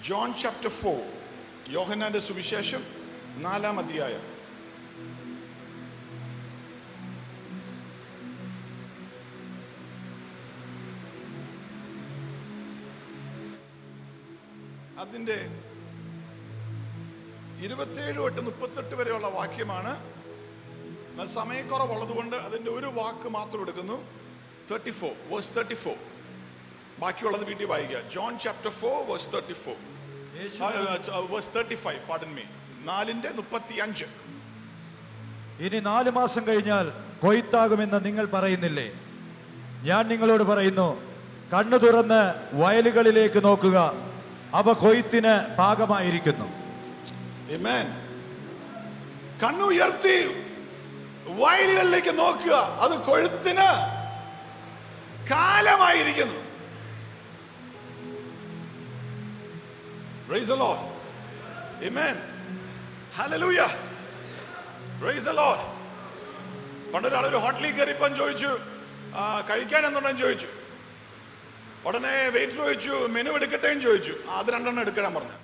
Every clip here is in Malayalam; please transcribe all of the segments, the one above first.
ജോൺ ചാപ്റ്റർ ഫോർ യോഹന്നാന്റെ സുവിശേഷം നാലാം അധ്യായം അതിന്റെ ഇരുപത്തിയേഴ് തൊട്ട് മുപ്പത്തെട്ട് വരെയുള്ള വാക്യമാണ് എന്നാൽ സമയക്കുറവുള്ളത് കൊണ്ട് അതിന്റെ ഒരു വാക്ക് മാത്രം എടുക്കുന്നു thirty four verse thirty four ബാക്കിയുള്ളത് വീട്ടിൽ വായിക്കുക John chapter four verse thirty four verse thirty five പാടൻ മീ നാലിന്റെ മുപ്പത്തി അഞ്ച് ഇനി നാല് മാസം കഴിഞ്ഞാൽ കൊയ്ത്താകുമെന്ന് നിങ്ങൾ പറയുന്നില്ലേ ഞാൻ നിങ്ങളോട് പറയുന്നു കണ്ണു തുറന്ന് വയലുകളിലേക്ക് നോക്കുക അവ കൊയ്ത്തിന് പാകമായിരിക്കുന്നു Amen. കണ്ണുയർത്തി വയലുകളിലേക്ക് നോക്കുക അത് കൊഴുത്തിന് കാലമായിരിക്കുന്നു Praise the Lord. Amen. Hallelujah. Praise the Lord. പണ്ടൊരാൾ ഒരു ഹോട്ടലിൽ കയറിപ്പം ചോദിച്ചു "ആ, കഴിക്കാൻ എന്തുണ്ടെന്ന് ചോദിച്ചു ഉടനെ വെയിറ്റർ ചോദിച്ചു മെനു എടുക്കട്ടെ എന്ന് ചോദിച്ചു "ആ, അത് രണ്ടെണ്ണം എടുക്കാൻ പറഞ്ഞു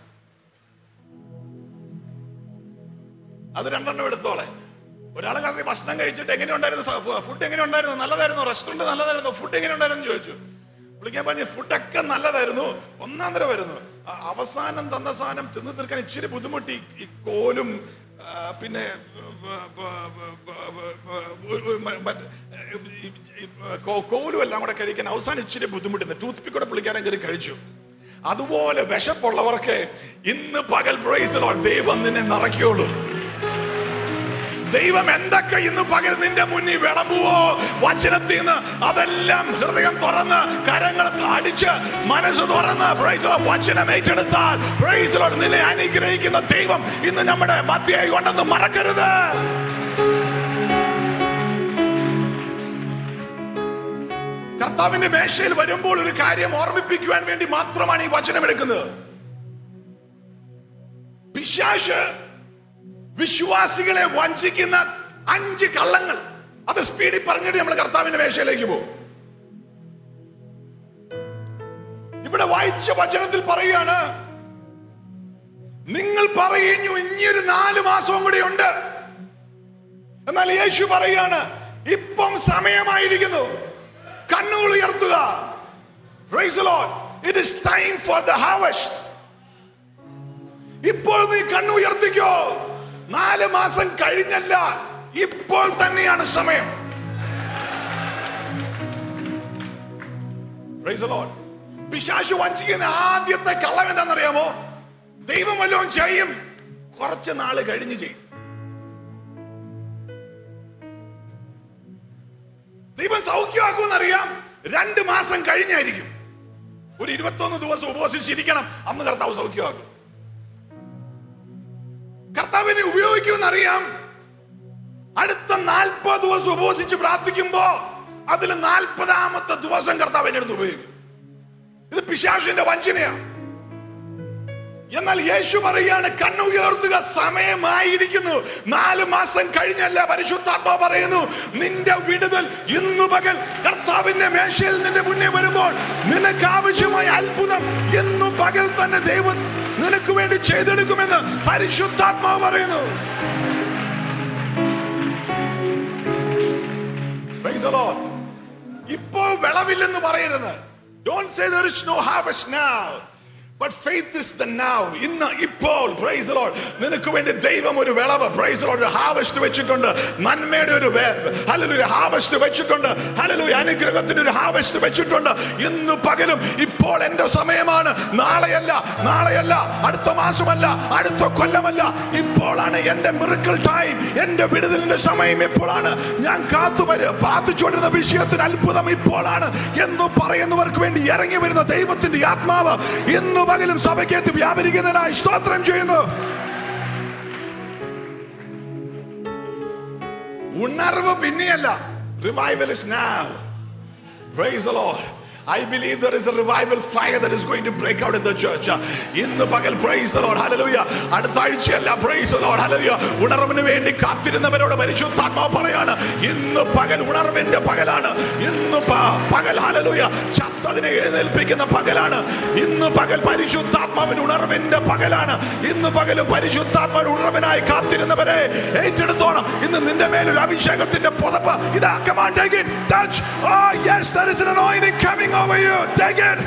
അത് രണ്ടെണ്ണം എടുത്തോളെ ഒരാൾ കാരണം ഭക്ഷണം കഴിച്ചിട്ട് എങ്ങനെ ഉണ്ടായിരുന്നു ഫുഡ് എങ്ങനെ ഉണ്ടായിരുന്നു നല്ലതായിരുന്നു റെസ്റ്റോറന്റ് നല്ലതായിരുന്നു ഫുഡ് എങ്ങനെ ഉണ്ടായിരുന്നു ചോദിച്ചു വിളിക്കാൻ പറഞ്ഞ ഫുഡൊക്കെ നല്ലതായിരുന്നു ഒന്നാം തരം വരുന്നു ആ, അവസാനം തന്ന സാധനം തിന്നു തീർക്കാൻ ഇച്ചിരി ബുദ്ധിമുട്ടി ഈ കോലും ആ, പിന്നെ ബ- ബ- ബ- ബ- ബ- ബ- മ- മറ്റ് ഈ- ഈ കോ- കോലും എല്ലാം കൂടെ കഴിക്കാൻ അവസാനം ഇച്ചിരി ബുദ്ധിമുട്ടുന്നു ടൂത്ത് പിക്ക് കൂടെ പുള്ളിക്കാരൻ കയറി കഴിച്ചു അതുപോലെ വിശപ്പുള്ളവർക്ക് ഇന്ന് പകൽ പ്രൈസിലോ ദൈവം നിന്നെ നിറയ്ക്കുള്ളൂ ദൈവം എന്തൊക്കെ ഇന്ന് പകൽ നിന്റെ മുന്നിൽ വിളമ്പുവോ വചനത്തിൽ നിന്ന് അതെല്ലാം ഹൃദയം തുറന്ന് കരങ്ങൾ അടിച്ച് മനസ്സ് തുറന്ന് പ്രൈസിലോ വചനം ഏറ്റെടുത്താൽ പ്രൈസിലോ നിന്നെ അനുഗ്രഹിക്കുന്ന ദൈവം ഇന്ന് നമ്മുടെ മധ്യയായി ഉണ്ടെന്ന് മറക്കരുത് കർത്താവിന്റെ മേശയിൽ വരുമ്പോൾ ഒരു കാര്യം ഓർമ്മിപ്പിക്കുവാൻ വേണ്ടി മാത്രമാണ് ഈ വചനം എടുക്കുന്നത് പിശാശ് വിശ്വാസികളെ വഞ്ചിക്കുന്ന അഞ്ച് കള്ളങ്ങൾ അത് സ്പീഡിൽ പറഞ്ഞിട്ട് നമ്മൾ കർത്താവിന്റെ മേശയിലേക്ക് പോകും ഇവിടെ വായിച്ച വചനത്തിൽ പറയുകയാണ് നിങ്ങൾ പറയുന്നു ഇനിയൊരു നാല് മാസവും കൂടി ഉണ്ട് എന്നാൽ യേശു പറയുകയാണ് ഇപ്പം സമയമായിരിക്കുന്നു കണ്ണുകൾ ഉയർത്തുക Praise the Lord. It is time for the harvest. ഇപ്പോൾ നീ കണ്ണു ഉയർത്തിക്കോ നാല് മാസം കഴിഞ്ഞല്ല ഇപ്പോൾ തന്നെയാണ് സമയം Praise the Lord. പിശാശു വഞ്ചിക്കുന്ന ആദ്യത്തെ കള്ളം എന്താണെന്നറിയാമോ ദൈവം വല്ലതും ചെയ്യും കുറച്ച് നാള് കഴിഞ്ഞ് ചെയ്യും ദൈവം സൗഖ്യമാക്കുമെന്നറിയാം രണ്ട് മാസം കഴിഞ്ഞായിരിക്കും ഒരു ഇരുപത്തൊന്ന് ദിവസം ഉപവസിച്ചിരിക്കണം അന്ന് കർത്താവ് സൗഖ്യമാക്കും കർത്താവിനെ ഉപയോഗിക്കുമെന്നറിയാം അടുത്ത നാൽപ്പത് ദിവസം ഉപവസിച്ച് പ്രാർത്ഥിക്കുമ്പോ അതിൽ നാൽപ്പതാമത്തെ ദിവസം കർത്താവിന്റെ അടുത്ത് ഉപയോഗിക്കും ഇത് പിശാശിന്റെ വഞ്ചനയാ എന്നാൽ യേശു പറയാണ് കണ്ണു ഉയർത്തുക സമയമായിരിക്കുന്നു നാല് മാസം കഴിഞ്ഞല്ല പരിശുദ്ധാത്മാ പറയുന്നു നിന്റെ വിടുതൽ ഇന്നു പകൽ കർത്താവിന്റെ മേശയിൽ നിന്റെ മുന്നേ വരുമ്പോൾ നിനക്ക് ആവശ്യമായ അത്ഭുതം ഇന്നു പകൽ തന്നെ ദൈവം നിനക്ക് വേണ്ടി ചെയ്തെടുക്കുമെന്ന് പരിശുദ്ധാത്മാവ് പറയുന്നു Praise the Lord. ഇപ്പോൾ വിളവില്ലെന്ന് പറയരുത് don't say there is no harvest now but faith is the now ഇന്ന് ഇപ്പോൾ പ്രൈസ് ലോഡ് നിനക്ക് വേണ്ടി ദൈവം ഒരു വിളവ് പ്രൈസ് ലോഡ് ഒരു ഹാർവസ്റ്റ് വെച്ചിട്ടുണ്ട് നന്മയുടെ ഒരു ഹലലു ഹാർവസ്റ്റ് വെച്ചിട്ടുണ്ട് ഹലലു അനുഗ്രഹത്തിന്റെ ഒരു ഹാർവസ്റ്റ് വെച്ചിട്ടുണ്ട് ഇന്ന് പകലും ഇപ്പോൾ എന്റെ സമയമാണ് നാളെയല്ല നാളെയല്ല അടുത്ത മാസമല്ല അടുത്ത കൊല്ലമല്ല ഇപ്പോഴാണ് എന്റെ മിറക്കിൾ ടൈം എന്റെ വിടുതലിന്റെ സമയം ഇപ്പോഴാണ് ഞാൻ കാത്തു വര പ്രാർത്ഥിച്ചുകൊണ്ടിരുന്ന വിഷയത്തിന് അത്ഭുതം ഇപ്പോഴാണ് എന്ന് പറയുന്നവർക്ക് വേണ്ടി ഇറങ്ങി വരുന്ന ദൈവത്തിന്റെ ആത്മാവ് ഇന്ന് പകലും സഭയ്ക്കകത്ത് വ്യാപരിക്കുന്നതിനായി സ്തോത്രം ചെയ്യുന്നു ഉണർവ് പിന്നെയല്ല revival is now Praise the Lord. I believe there is a revival fire that is going to break out in the church. ഇന്ന് പകൽ praise the Lord. Hallelujah. അടുത്ത ആഴ്ചയല്ല praise the Lord. Hallelujah. ഉണർവിന് വേണ്ടി കാത്തിരുന്നവരോട് പരിശുദ്ധാത്മാവ് പറയാണ് ഇന്ന് പകൽ ഉണർവിന്റെ പകലാണ് ഇന്ന് ഇന്ന് പ- പകൽ ഹലലൂയ ചത്തതിനെ എഴുന്നേൽപ്പിക്കുന്ന പകലാണ് ഇന്ന് പകൽ പരിശുദ്ധാത്മാവിന് ഉണർവിന്റെ പകലാണ് ഇന്ന് പകൽ പരിശുദ്ധാത്മാവിന് ഉണർവിനായി കാത്തിരുന്നവരെ ഏറ്റെടുത്തോണം ഇന്ന് നിന്റെ മേലൊരു അഭിഷേകത്തിന്റെ പുതപ്പ് ഇതാ come on take it touch oh yes there is an anointing coming over you take it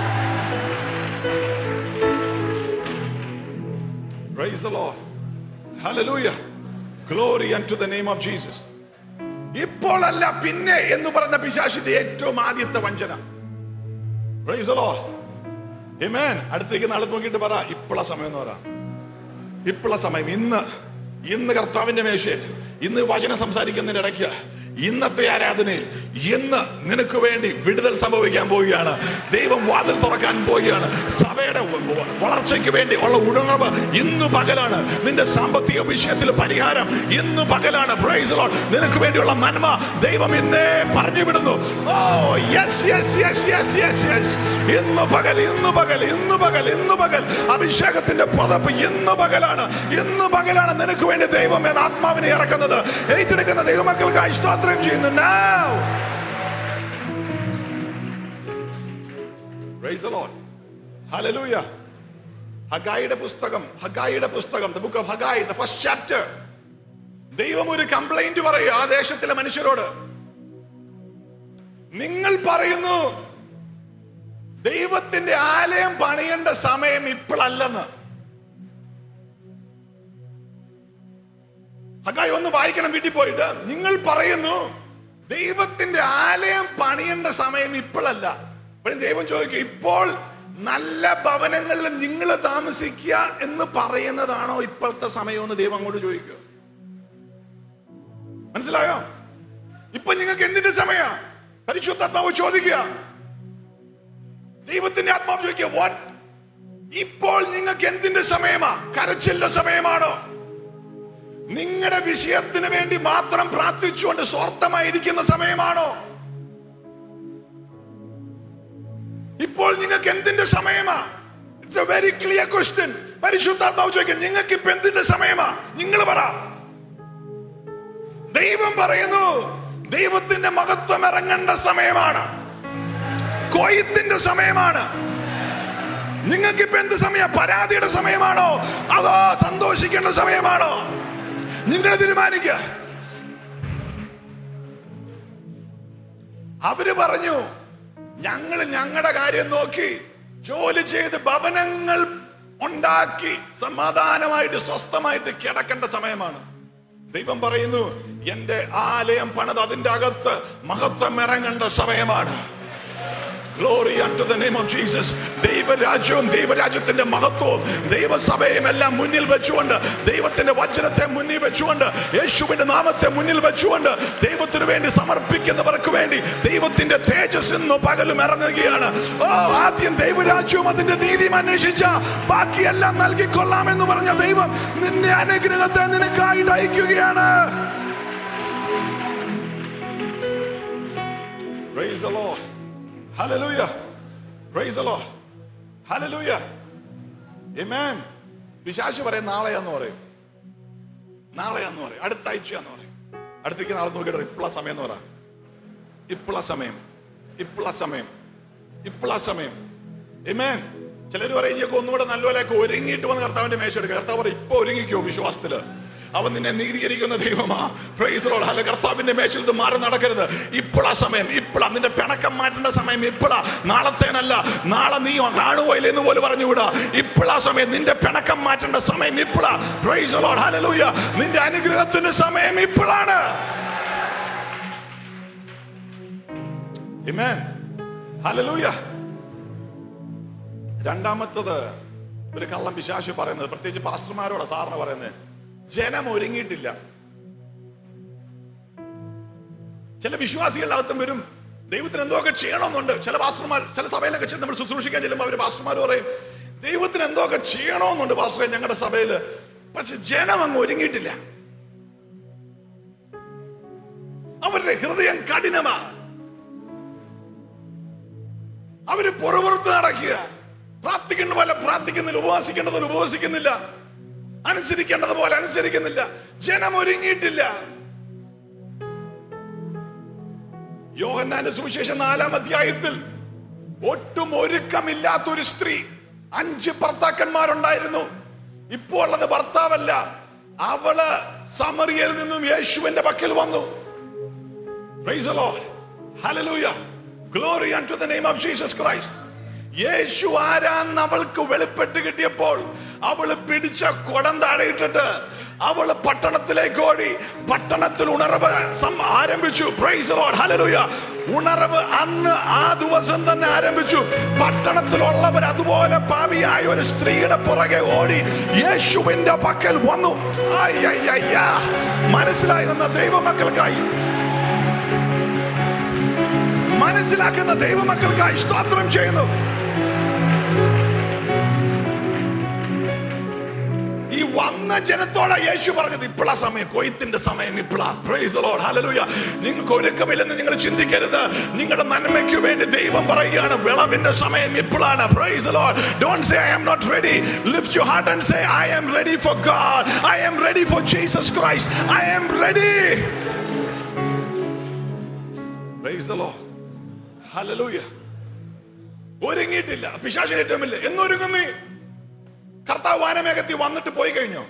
praise the lord hallelujah glory unto the name of jesus ഇപ്പോഴല്ല പിന്നെ എന്ന് പറഞ്ഞ പിശാശിന്റെ ഏറ്റവും ആദ്യത്തെ വഞ്ചന Praise the Lord. Amen. അടുത്തേക്ക് നാളെ നോക്കിയിട്ട് പറ ഇപ്പോഴ സമയം എന്ന് പറ ഇപ്പോഴ സമയം ഇന്ന് ഇന്ന് കർത്താവിന്റെ മേശയിൽ ഇന്ന് വചനം സംസാരിക്കുന്നതിന്റെ ഇടയ്ക്ക് ഇന്നത്തെ ആരാധനയിൽ ഇന്ന് നിനക്ക് വേണ്ടി വിടുതൽ സംഭവിക്കാൻ പോവുകയാണ് ദൈവം വാതിൽ തുറക്കാൻ പോവുകയാണ് സഭയുടെ വ- വ- വളർച്ചയ്ക്ക് വേണ്ടി ഉള്ള ഉണർവ് ഇന്ന് പകലാണ് നിന്റെ സാമ്പത്തിക വിഷയത്തിൽ പരിഹാരം ഇന്ന് പകലാണ് Praise the Lord. നിനക്ക് വേണ്ടിയുള്ള നന്മ ദൈവം ഇന്നേ പറഞ്ഞു വിടുന്നു oh yes yes yes yes yes yes ഇന്ന് പകൽ ഇന്ന് പകൽ ഇന്ന് പകൽ ഇന്ന് പകൽ അഭിഷേകത്തിന്റെ പതപ്പ് ഇന്ന് പകലാണ് ഇന്ന് പകലാണ് നിനക്ക് വേണ്ടി ദൈവം എന്ന ആത്മാവിനെ ഇറക്കുന്നത് ഏറ്റെടുക്കുന്ന ദൈവമക്കൾക്കായി സ്തോത്രം ചെയ്യുന്നു now Praise the Lord. Hallelujah. ഹഗായിയുടെ പുസ്തകം ഹഗായിയുടെ പുസ്തകം the book of Haggai the first chapter ദൈവം ഒരു കംപ്ലൈന്റ് പറയുക ആ ദേശത്തിലെ മനുഷ്യരോട് നിങ്ങൾ പറയുന്നു ദൈവത്തിന്റെ ആലയം പണിയേണ്ട സമയം ഇപ്പോഴല്ലെന്ന് ഹഗായി ഒന്ന് വായിക്കണം വീട്ടിൽ പോയിട്ട് നിങ്ങൾ പറയുന്നു ദൈവത്തിന്റെ ആലയം പണിയേണ്ട സമയം ഇപ്പോഴല്ല അപ്പോൾ ദൈവം ചോദിക്കും ഇപ്പോൾ നല്ല ഭവനങ്ങളിൽ നിങ്ങൾ താമസിക്കുക എന്ന് പറയുന്നതാണോ ഇപ്പോഴത്തെ സമയം എന്ന് ദൈവം അങ്ങോട്ട് ചോദിക്കുക മനസ്സിലായോ ഇപ്പൊ നിങ്ങൾക്ക് എന്തിന്റെ സമയ പരിശുദ്ധാത്മാവ് ചോദിക്കുക ദൈവത്തിന്റെ ആത്മാവ് ചോദിക്കുക വാട്ട് ഇപ്പോൾ നിങ്ങൾക്ക് എന്തിന്റെ സമയമാ കരച്ചിലിന്റെ സമയമാണോ നിങ്ങളുടെ വിഷയത്തിന് വേണ്ടി മാത്രം പ്രാർത്ഥിച്ചുകൊണ്ട് സ്വാർത്ഥമായിരിക്കുന്ന സമയമാണോ ഇപ്പോൾ നിങ്ങൾക്ക് എന്തിന്റെ സമയമാ it's a very clear question പരിശുദ്ധാത്മാവ് ചോദിക്കും നിങ്ങൾക്ക് ഇപ്പൊ എന്തിന്റെ സമയമാ നിങ്ങൾ പറ ദൈവം പറയുന്നു ദൈവത്തിന്റെ മഹത്വം ഇറങ്ങേണ്ട സമയമാണ് കൊയ്ത്തിന്റെ സമയമാണ് നിങ്ങൾക്ക് ഇപ്പൊ എന്ത് സമയം പരാതിയുടെ സമയമാണോ അതോ സന്തോഷിക്കേണ്ട സമയമാണോ നിങ്ങൾ തീരുമാനിക്കുക അവര് പറഞ്ഞു ഞങ്ങൾ ഞങ്ങളുടെ കാര്യം നോക്കി ജോലി ചെയ്ത് ഭവനങ്ങൾ ഉണ്ടാക്കി സമാധാനമായിട്ട് സ്വസ്ഥമായിട്ട് കിടക്കേണ്ട സമയമാണ് ദൈവം പറയുന്നു എന്റെ ആലയം പണിത് അതിന്റെ അകത്ത് മഹത്വം ഇറങ്ങേണ്ട സമയമാണ് glory to the name of Jesus ദൈവരാജ്യവും ദൈവരാജ്യത്തിന്റെ മഹത്വവും ദൈവസഭയും എല്ലാം മുന്നിൽ വെച്ചുകൊണ്ട് ദൈവത്തിന്റെ വചനത്തെ മുന്നിൽ വെച്ചുകൊണ്ട് യേശുവിന്റെ നാമത്തെ മുന്നിൽ വെച്ചുകൊണ്ട് ദൈവത്തിന് വേണ്ടി സമർപ്പിക്കുന്നവർക്ക് വേണ്ടി ദൈവത്തിന്റെ തേജസ് ഇന്ന് പകലും ഇറങ്ങുകയാണ് ഓ ആദ്യം ദൈവരാജ്യവും അതിന്റെ നീതിയും അന്വേഷിച്ച ബാക്കിയെല്ലാം നൽകിക്കൊള്ളാമെന്ന് പറഞ്ഞ ദൈവം നിന്റെ അനുഗ്രഹത്തെ നിനക്കായിട്ട് അയക്കുകയാണ് Praise the Lord. Hallelujah. Praise the Lord. Hallelujah. Amen. പിശാശ് പറയും നാളെയാന്ന് പറയും നാളെയാന്ന് പറയും അടുത്ത ആഴ്ചയാന്ന് പറയും അടുത്തേക്ക് നാളെ നോക്കിയിട്ട് ഇപ്പള സമയം എന്ന് പറ ഇപ്പള സമയം ഇപ്പള സമയം ഇപ്പള സമയം Amen. ചിലർ പറയും ഇയൊക്കെ ഒന്നുകൂടെ നല്ലപോലെയൊക്കെ ഒരുങ്ങിയിട്ട് വന്ന് കർത്താവിന്റെ മേശ എടുക്കുക കർത്താവ് പറയും ഇപ്പൊ ഒരുങ്ങിക്കോ വിശ്വാസത്തില് അവൻ നിന്നെ നീതീകരിക്കുന്ന ദൈവമാ പ്രൈസ് ലോർഡ് അല്ല കർത്താവിന്റെ മേശയിൽ നിന്ന് മാറി നടക്കരുത് ഇപ്പോഴാ സമയം ഇപ്പോഴാ നിന്റെ പിണക്കം മാറ്റേണ്ട സമയം ഇപ്പോഴാ നാളത്തേനല്ല നാളെ നീ കാണുവോ ഇല്ലെന്ന് പോലും പറഞ്ഞുകൂടാ ഇപ്പോഴാ സമയം നിന്റെ പിണക്കം മാറ്റേണ്ട സമയം ഇപ്പോഴാ പ്രൈസ് ലോർഡ് ഹല്ലേലൂയ നിന്റെ അനുഗ്രഹത്തിന്റെ സമയം ഇപ്പോഴാണ് Amen. Hallelujah. രണ്ടാമത്തത് ഒരു കള്ളം പിശാശു പറയുന്നത് പ്രത്യേകിച്ച് പാസ്റ്റർമാരോട് സാറിന് പറയുന്നത് ജനം ഒരുങ്ങിയിട്ടില്ല ചില വിശ്വാസികളുടെ അകത്തും വരും ദൈവത്തിന് എന്തൊക്കെ ചെയ്യണമെന്നുണ്ട് ചില പാസ്റ്റർമാർ ചില സഭയിലൊക്കെ ചെന്ന് നമ്മൾ ശുശ്രൂഷിക്കാൻ ചെല്ലുമ്പോൾ അവർ പാസ്റ്റർമാർ പറയും ദൈവത്തിന് എന്തൊക്കെ ചെയ്യണമെന്നുണ്ട് പാസ്റ്ററെ ഞങ്ങളുടെ സഭയിൽ പക്ഷെ ജനം അങ്ങ് ഒരുങ്ങിയിട്ടില്ല അവരുടെ ഹൃദയം കഠിനമാണ് അവര് പുറപുറത്ത് നടക്കുക പ്രാർത്ഥിക്കേണ്ട പോലെ പ്രാർത്ഥിക്കുന്നില്ല ഉപവാസിക്കേണ്ടതുപോലെ ഉപവസിക്കുന്നില്ല അനുസരിക്കേണ്ടത് പോലെ അനുസരിക്കുന്നില്ല ജനം ഒരുങ്ങിയിട്ടില്ല യോഹന്നാന്റെ സുവിശേഷം നാലാം അധ്യായത്തിൽ ഒട്ടും ഒരുക്കമില്ലാത്ത ഒരു സ്ത്രീ അഞ്ച് ഭർത്താക്കന്മാരുണ്ടായിരുന്നു ഇപ്പോൾ ഉള്ളത് ഭർത്താവല്ല അവള് സമറിയയിൽ നിന്നും യേശുവിന്റെ പക്കൽ വന്നു Praise the Lord. Hallelujah. Glory unto the name of Jesus Christ. യേശു ആരാന്ന് അവൾക്ക് വെളിപ്പെട്ട് കിട്ടിയപ്പോൾ അവള് പിടിച്ച കുടം താഴെയിട്ടിട്ട് അവള് പട്ടണത്തിലേക്ക് ഓടി പട്ടണത്തിൽ ഉണർവ് സം- ആരംഭിച്ചു പ്രൈസ് ലോഡ് ഹലലുയ ഉണർവ് അന്ന് ആ ദിവസം തന്നെ ആരംഭിച്ചു പട്ടണത്തിലുള്ളവർ അതുപോലെ പാപിയായ ഒരു സ്ത്രീയുടെ പുറകെ ഓടി യേശുവിന്റെ പക്കൽ വന്നു അയ്യയ്യ മനസ്സിലാകുന്ന ദൈവമക്കൾക്കായി മനസ്സിലാക്കുന്ന ദൈവമക്കൾക്കായി സ്തോത്രം ചെയ്യുന്നു ഈ വന്ന ജനത്തോടെ യേശു പറഞ്ഞത് ഇപ്പോഴാ സമയം കൊയ്ത്തിന്റെ സമയം ഇപ്പോഴാ പ്രൈസ് ലോഡ് ഹല്ലേലൂയ നിങ്ങൾക്ക് ഒരുക്കമില്ലെന്ന് നിങ്ങൾ ചിന്തിക്കരുത് നിങ്ങളുടെ നന്മയ്ക്ക് വേണ്ടി ദൈവം പറയുകയാണ് വിളവിന്റെ സമയം ഇപ്പോഴാണ് praise Lord don't say I am not ready lift your heart and say I am ready for God I am ready for Jesus Christ I am ready praise the Lord hallelujah ഒരുങ്ങിയിട്ടില്ല പിശാചിന് ഏറ്റവും ഇല്ല എന്നൊരുങ്ങും നീ കർത്താവ് വാനമേഘത്തിൽ വന്നിട്ട് പോയി കഴിഞ്ഞോ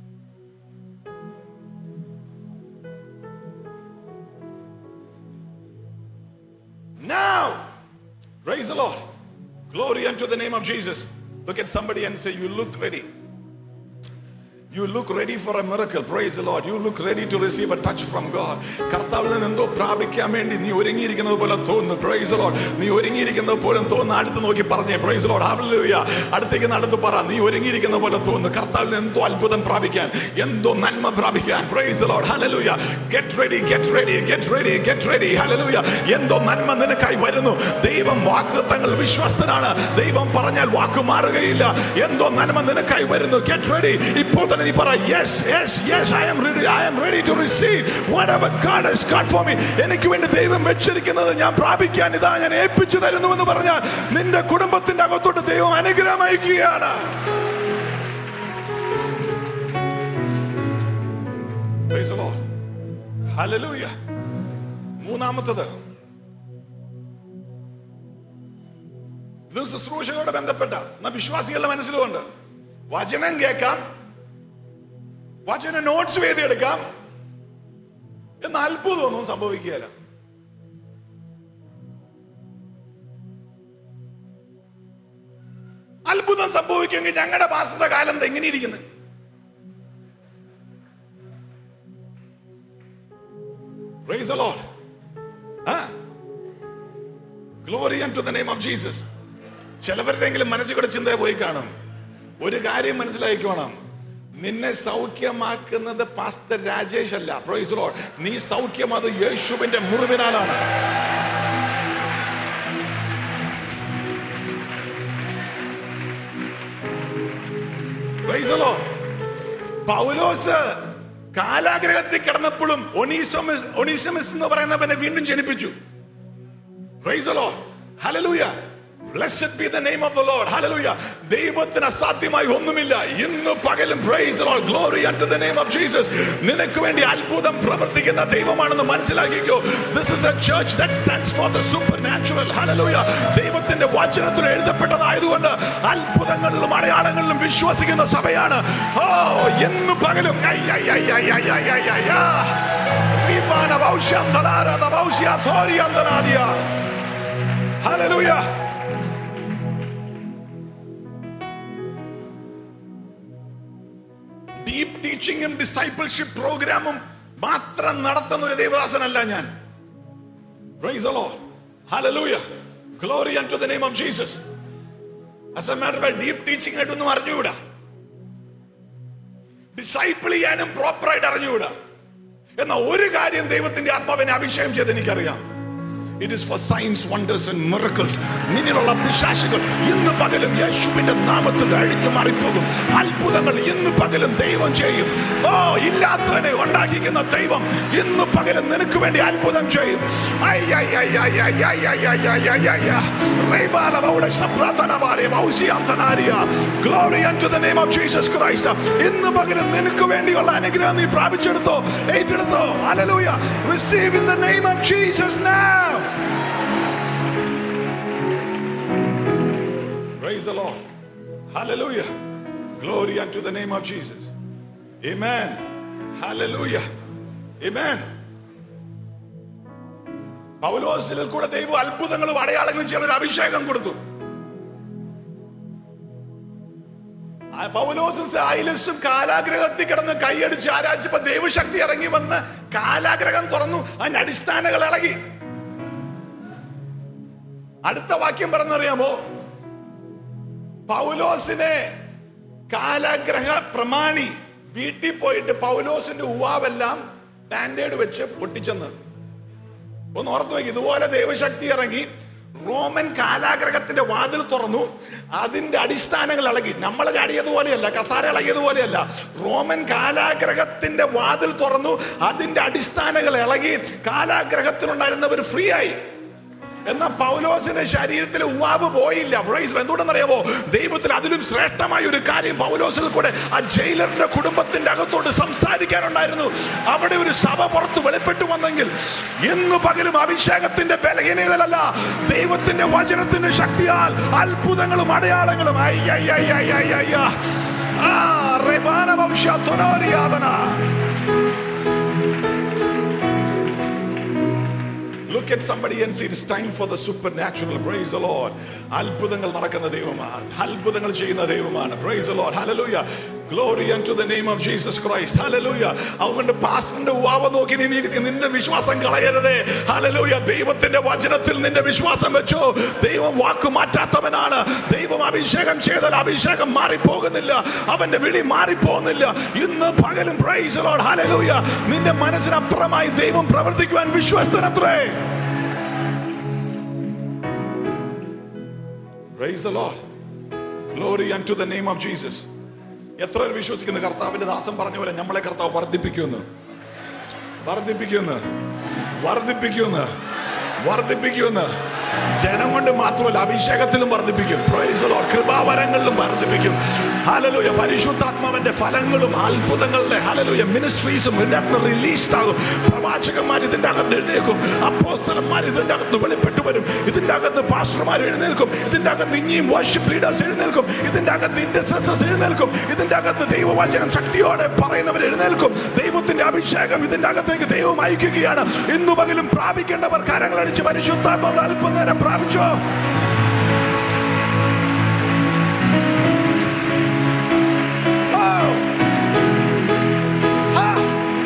Now, praise the Lord. Glory unto the name of Jesus. Look at somebody and say, You look ready. You look ready for a miracle. Praise the Lord. You look ready to receive a touch from God. കർത്താവിൽ നിന്ന് എന്തോ പ്രാപിക്കാൻ വേണ്ടി നീ ഒരുങ്ങിയിരിക്കുന്നത് പോലെ തോന്നുന്നു പ്രൈസ് ലോഡ് നീ ഒരുങ്ങിയിരിക്കുന്നത് പോലും തോന്നുന്നു അടുത്ത് നോക്കി പറഞ്ഞേ പ്രൈസ് ലോഡ് ഹാലലൂയ അടുത്തേക്ക് നടത്ത് പറ നീ ഒരുങ്ങിയിരിക്കുന്ന പോലെ തോന്നുന്നു കർത്താവിൽ നിന്ന് എന്തോ അത്ഭുതം പ്രാപിക്കാൻ എന്തോ നന്മ പ്രാപിക്കാൻ praise Lord hallelujah get ready get ready get ready get ready hallelujah എന്തോ നന്മ നിനക്കായി വരുന്നു ദൈവം വാഗ്ദത്തങ്ങൾ വിശ്വസ്തനാണ് ദൈവം പറഞ്ഞാൽ വാക്ക് മാറുകയില്ല എന്തോ നന്മ നിനക്കായി വരുന്നു ഗെറ്റ് റെഡി ഇപ്പോൾ തന്നെ നീ പറ yes yes yes I am ready I am ready to receive whatever God has got for me എനിക്ക് വേണ്ടി ദൈവം വെച്ചിരിക്കുന്നത് ഞാൻ പ്രാപിക്കാൻ ഇതാ ഞാൻ ഏൽപ്പിച്ചു തരുന്നു എന്ന് പറഞ്ഞാൽ നിന്റെ കുടുംബത്തിന്റെ അകത്തോട്ട് ദൈവം അനുഗ്രഹം അയക്കുകയാണ് Praise the Lord. Hallelujah. മൂന്നാമത്തത് ഇത് ശുശ്രൂഷയോട് ബന്ധപ്പെട്ട എന്നാ വിശ്വാസികളുടെ മനസ്സിലുമുണ്ട് വചനം കേൾക്കാം വചന നോട്ട്സ് എഴുതിയെടുക്കാം എന്ന് അത്ഭുതമൊന്നും സംഭവിക്കുകയില്ല അത്ഭുതം സംഭവിക്കുമെങ്കിൽ ഞങ്ങളുടെ പാസ്റ്ററുടെ കാലം എന്താ എങ്ങനെ ഇരിക്കുന്നത് Praise the Lord. Huh? Glory unto the name of Jesus. ചിലവരുടെയെങ്കിലും മനസ്സിൽ കൂടെ ചിന്ത പോയി കാണും ഒരു കാര്യം മനസ്സിലായിക്കോണം നിന്നെ സൗഖ്യമാക്കുന്നത് പാസ്റ്റർ രാജേഷ് അല്ല പ്രൈസ് ലോഡ് നീ സൗഖ്യം അത് യേശുവിന്റെ മുറിവിനാലാണ് Praise the Lord. പൗലോസ് കാലാഗ്രഹത്തിൽ കിടന്നപ്പോഴും ഒനീസോമിസ് ഒനീസമിസ് എന്ന് പറയുന്നവനെ വീണ്ടും ജനിപ്പിച്ചു Praise the Lord. Hallelujah. Blessed be the name of the Lord. Hallelujah. ദൈവത്തിന് അസാധ്യമായി ഒന്നുമില്ല ഇന്ന് പകലും praise the Lord. Glory unto the name of Jesus. നിനക്ക് വേണ്ടി അത്ഭുതം പ്രവർത്തിക്കുന്ന ദൈവമാണെന്ന് മനസ്സിലാക്കിക്കോ This is a church that stands for the supernatural. Hallelujah. ദൈവത്തിന്റെ വചനത്തിൽ എഴുതപ്പെട്ടതായതുകൊണ്ട് അത്ഭുതങ്ങളിലും അടയാളങ്ങളിലും വിശ്വസിക്കുന്ന സഭയാണ് ഓ എന്ന് പകലും ഐ, ഐ, ഐ, ഐ, ഐ, ഐ, ഐ, ഐ, ആ. വിമാന ഭൗഷ്യം തലാര ഭൗഷ്യ ധോരിയന്തനാദിയ Hallelujah. ഡീപ് ടീച്ചിങ്ങും ഡിസൈപ്പിൾഷിപ്പ് പ്രോഗ്രാമും മാത്രം നടത്തുന്ന ഒരു ദേവദാസനല്ല ഞാൻ Praise the Lord. Hallelujah. Glory unto the name of Jesus. As a matter of fact, deep teaching ആയിട്ടൊന്നും അറിഞ്ഞുകൂടാ ഡിസൈപ്പിൾ ചെയ്യാനും പ്രോപ്പറായിട്ട് അറിഞ്ഞുകൂടാ എന്നാൽ ഒരു കാര്യം ദൈവത്തിന്റെ ആത്മാവിനെ അഭിഷേകം ചെയ്ത് എനിക്കറിയാം it is for signs wonders and miracles നിന്നിലുള്ള പിശാശുകൾ ഇന്ന് പകലും യേശുവിന്റെ നാമത്തിൽ അഴിഞ്ഞു മാറിപ്പോകും അത്ഭുതങ്ങൾ ഇന്ന് പകലും ദൈവം ചെയ്യും ഓ ഇല്ലാത്തവനെ ഉണ്ടാക്കിക്കുന്ന ദൈവം ഇന്ന് പകലും നിനക്ക് വേണ്ടി അത്ഭുതം ചെയ്യും ഐ, ഐ, ഐ, ഐ, ഐ, ഐ, ഐ, ഐ, ഐ, ഐ, ഐ, ഐ. റൈബാലവയുടെ ശബ്രാതനവാരെ വൗസിയാന്തനാരിയ. Glory unto the name of Jesus Christ. ഇന്ന് പകലും നിനക്ക് വേണ്ടിയുള്ള അനുഗ്രഹം നീ പ്രാപിച്ചെടുത്തോ ഏറ്റെടുത്തോ ഹല്ലേലൂയ receive in the name of Jesus now Praise the Lord. Hallelujah. Glory unto the name of Jesus. Amen. Hallelujah. Amen. പൗലോസിൽ കൂടെ ദൈവം അത്ഭുതങ്ങളും അടയാളങ്ങളും ചെയ്യാൻ ഒരു അഭിഷേകം കൊടുത്തു ആ പൗലോസും സൈലസും കാലാഗ്രഹത്തിൽ കിടന്ന് കൈയടിച്ച് ആരാധിച്ചപ്പോ ദൈവശക്തി ഇറങ്ങി വന്ന് കാലാഗ്രഹം തുറന്നു അതിന്റെ അടിസ്ഥാനങ്ങൾ ഇളകി അടുത്ത വാക്യം പറഞ്ഞറിയാമോ പൗലോസിനെ കാലാഗ്രഹ പ്രമാണി വീട്ടിൽ പോയിട്ട് പൗലോസിന്റെ ഉവാവെല്ലാം ബാൻഡേഡ് വെച്ച് പൊട്ടിച്ചെന്ന് ഒന്ന് ഓർത്ത് നോക്കി ഇതുപോലെ ദൈവശക്തി ഇറങ്ങി റോമൻ കാലാഗ്രഹത്തിന്റെ വാതിൽ തുറന്നു അതിന്റെ അടിസ്ഥാനങ്ങൾ ഇളകി നമ്മൾ ചാടിയതുപോലെയല്ല കസാര ഇളകിയതുപോലെയല്ല റോമൻ കാലാഗ്രഹത്തിന്റെ വാതിൽ തുറന്നു അതിന്റെ അടിസ്ഥാനങ്ങൾ ഇളകി കാലാഗ്രഹത്തിനുണ്ടായിരുന്നവർ ഫ്രീ ആയി എന്നാൽ പൗലോസിന്റെ ശരീരത്തിൽ ഉവാബ് പോയില്ല പ്രൈസ് എന്തുകൊണ്ടെന്നറിയാമോ ദൈവത്തിൽ അതിലും ശ്രേഷ്ഠമായ ഒരു കാര്യം പൗലോസിൽ കൂടെ ആ ജയിലറിന്റെ കുടുംബത്തിന്റെ അകത്തോട്ട് സംസാരിക്കാനുണ്ടായിരുന്നു അവിടെ ഒരു സഭ പുറത്ത് വെളിപ്പെട്ടു വന്നെങ്കിൽ ഇന്ന് പകലും അഭിഷേകത്തിന്റെ ബലഹീനതയല്ല ദൈവത്തിന്റെ വചനത്തിന്റെ ശക്തിയാൽ അത്ഭുതങ്ങളും അടയാളങ്ങളും ഐ, ഐ, ഐ, ഐ, ഐ, ഐ, ഐ. ആ, റെബാന ഭവിഷ്യ ത്വനോരിയാതന. Look at somebody and say it's time for the supernatural. Praise the Lord. അത്ഭുതങ്ങൾ നടക്കുന്ന ദൈവമാണ് അത്ഭുതങ്ങൾ ചെയ്യുന്ന ദൈവമാണ് Praise the Lord. Hallelujah. Glory unto the name of Jesus Christ. Hallelujah. അതുകൊണ്ട് പാസ്റ്ററിന്റെ ഉവാവ നോക്കി നീ ഇരിക്ക്. നിന്റെ വിശ്വാസം കളയരുതേ Hallelujah. ദൈവത്തിന്റെ വചനത്തിൽ നിന്റെ വിശ്വാസം വെച്ചോ ദൈവം വാക്ക് മാറ്റാത്തവനാണ് ദൈവം അഭിഷേകം ചെയ്താൽ അഭിഷേകം മാറിപ്പോകുന്നില്ല അവന്റെ വിളി മാറിപ്പോകുന്നില്ല ഇന്ന് പകലും പ്രൈസ് the Lord. Hallelujah. നിന്റെ മനസ്സിനപ്പുറമായി ദൈവം പ്രവർത്തിക്കുവാൻ വിശ്വസ്തനത്രേ Praise the Lord. Glory unto the name of Jesus. എത്ര പേർ വിശ്വസിക്കുന്ന കർത്താവിന്റെ ദാസം പറഞ്ഞ പോലെ നമ്മളെ കർത്താവ് വർദ്ധിപ്പിക്കുമെന്ന് വർദ്ധിപ്പിക്കുമെന്ന് വർദ്ധിപ്പിക്കുമെന്ന് വർദ്ധിപ്പിക്കുമെന്ന് ജനം കൊണ്ട് മാത്രമല്ല അഭിഷേകത്തിലും വർദ്ധിപ്പിക്കും Praise the Lord. കൃപാവരങ്ങളിലും വർദ്ധിപ്പിക്കും ഹലലുയ പരിശുദ്ധാത്മാവിന്റെ ഫലങ്ങളും അത്ഭുതങ്ങളുടെ ഹലലുയ മിനിസ്ട്രീസും ഇതിനകത്ത് റിലീസ്ഡ് ആകും പ്രവാചകന്മാർ ഇതിന്റെ അകത്ത് എഴുന്നേൽക്കും അപ്പോസ്തലന്മാർ ഇതിന്റെ അകത്ത് വെളിപ്പെട്ടു വരും ഇതിന്റെ അകത്ത് പാസ്റ്റർമാർ എഴുന്നേൽക്കും ഇതിന്റെ അകത്ത് ഇനിയും വർഷിപ്പ് ലീഡേഴ്സ് എഴുന്നേൽക്കും ഇതിന്റെ അകത്ത് ഇന്റർസെസേഴ്സ് എഴുന്നേൽക്കും ഇതിന്റെ അകത്ത് ദൈവവചനം ശക്തിയോടെ പറയുന്നവർ എഴുന്നേൽക്കും ദൈവത്തിന്റെ അഭിഷേകം ഇതിന്റെ അകത്തേക്ക് ദൈവം അയക്കുകയാണ് ഇന്നു പകലും പ്രാപിക്കേണ്ടവർ കരങ്ങൾ അടിച്ച് പരിശുദ്ധാത്മാവ് അല്പനേരം പ്രാപിച്ചോ Oh! Ha!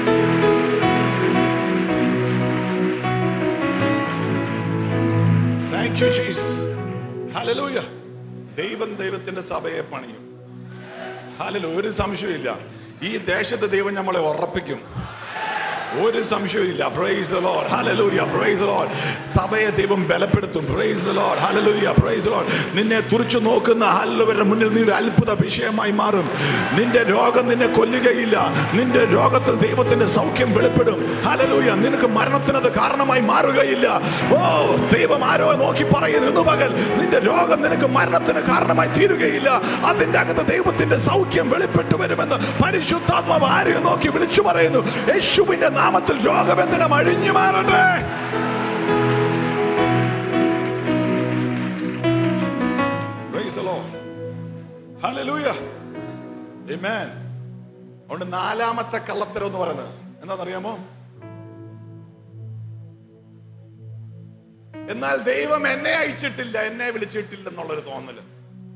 Thank you, Jesus. Hallelujah. ദൈവം ദൈവത്തിന്റെ സഭയെ പണിയും ഹാലലു ഒരു സംശയമില്ല ഈ ദേശത്ത് ദൈവം നമ്മളെ ഉറപ്പിക്കും ഒരു സംശയമില്ല praise Lord hallelujah praise Lord സഭയെ ദൈവം ബലപ്പെടുത്തും praise Lord hallelujah praise Lord നിന്നെ തുറിച്ചു നോക്കുന്ന ഹല്ലുവരുടെ മുന്നിൽ നീ ഒരു അത്ഭുത വിഷയമായി മാറും നിന്റെ രോഗം നിന്നെ കൊല്ലുകയില്ല നിന്റെ രോഗത്തിൽ ദൈവത്തിന്റെ സൗഖ്യം വെളിപ്പെടും ഹല്ലേലൂയ നിനക്ക് മരണത്തിനത് കാരണമായി മാറുകയില്ല ഓ ദൈവം ആരോ നോക്കി പറയുന്നു ഇന്ന് പകൽ നിന്റെ രോഗം നിനക്ക് മരണത്തിന് കാരണമായി തീരുകയില്ല അതിന്റെ അകത്ത് ദൈവത്തിന്റെ സൗഖ്യം വെളിപ്പെട്ടു വരുമെന്ന് പരിശുദ്ധാത്മാവ് ആരെയോ നോക്കി വിളിച്ചു പറയുന്നു യേശുവിന്റെ നാമത്തിൽ രോഗബന്ധനം അഴിഞ്ഞു മാറട്ടെ Praise the Lord. Hallelujah. Amen. അതുകൊണ്ട് നാലാമത്തെ കള്ളത്തരം എന്ന് പറയുന്നത് എന്താണെന്നറിയാമോ എന്നാൽ ദൈവം എന്നെ അയച്ചിട്ടില്ല എന്നെ വിളിച്ചിട്ടില്ല എന്നുള്ളൊരു തോന്നല്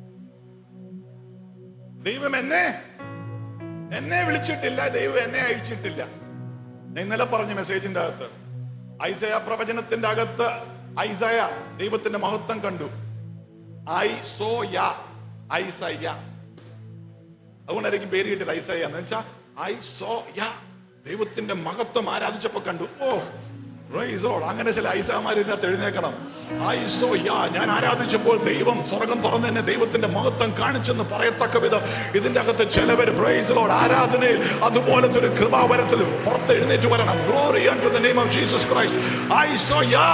ദൈവം എന്നെ എന്നെ വിളിച്ചിട്ടില്ല ദൈവം എന്നെ അയച്ചിട്ടില്ല ഞാൻ ഇന്നലെ പറഞ്ഞ മെസ്സേജിന്റെ അകത്ത് ഐസയ പ്രവചനത്തിന്റെ അകത്ത് ഐസയ ദൈവത്തിന്റെ മഹത്വം കണ്ടു ഐ സോ യ ഐസയ അതുകൊണ്ടായിരിക്കും പേര് കിട്ടിയത് ഐസയ എന്ന് വെച്ചാൽ ഐ സോ യ ദൈവത്തിന്റെ മഹത്വം ആരാധിച്ചപ്പോ കണ്ടു ഓ Praise the Lord. അങ്ങനെ ചില ഐസാമാരിനകത്ത് എഴുന്നേക്കണം ഐസോ യാ ഞാൻ ആരാധിച്ചപ്പോൾ ദൈവം സ്വർഗം തുറന്ന് എന്നെ ദൈവത്തിന്റെ മഹത്വം കാണിച്ചെന്ന് പറയത്തക്ക വിധം ഇതിന്റെ അകത്ത് ചിലവർ പ്രൈസ് ലോഡ് ആരാധനയിൽ അതുപോലത്തെ ഒരു കൃപാവരത്തിൽ പുറത്ത് എഴുന്നേറ്റ് വരണം glory to the name of Jesus Christ ഐസോ യാ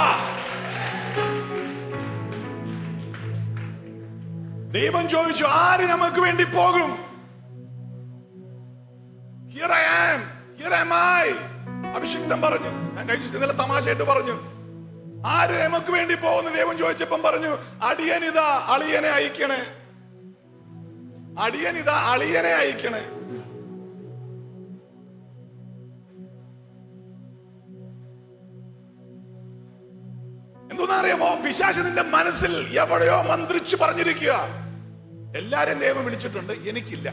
ദൈവം ചോദിച്ചു ആര് നമുക്ക് വേണ്ടി പോകും Here I am. Here am I. അഭിഷിക്തം പറഞ്ഞു ഞാൻ കഴിഞ്ഞ ഇന്നലെ തമാശയായിട്ട് പറഞ്ഞു ആര് നമുക്ക് വേണ്ടി പോകുന്നു ദൈവം ചോദിച്ചപ്പം പറഞ്ഞു അടിയനിതാ അളിയനെ അയക്കണേ അടിയനിതാ അളിയനെ അയക്കണേ എന്തോന്നറിയാമോ പിശാശ് നിന്റെ മനസ്സിൽ എവിടെയോ മന്ത്രിച്ചു പറഞ്ഞിരിക്കുക എല്ലാരെയും ദൈവം വിളിച്ചിട്ടുണ്ട് എനിക്കില്ല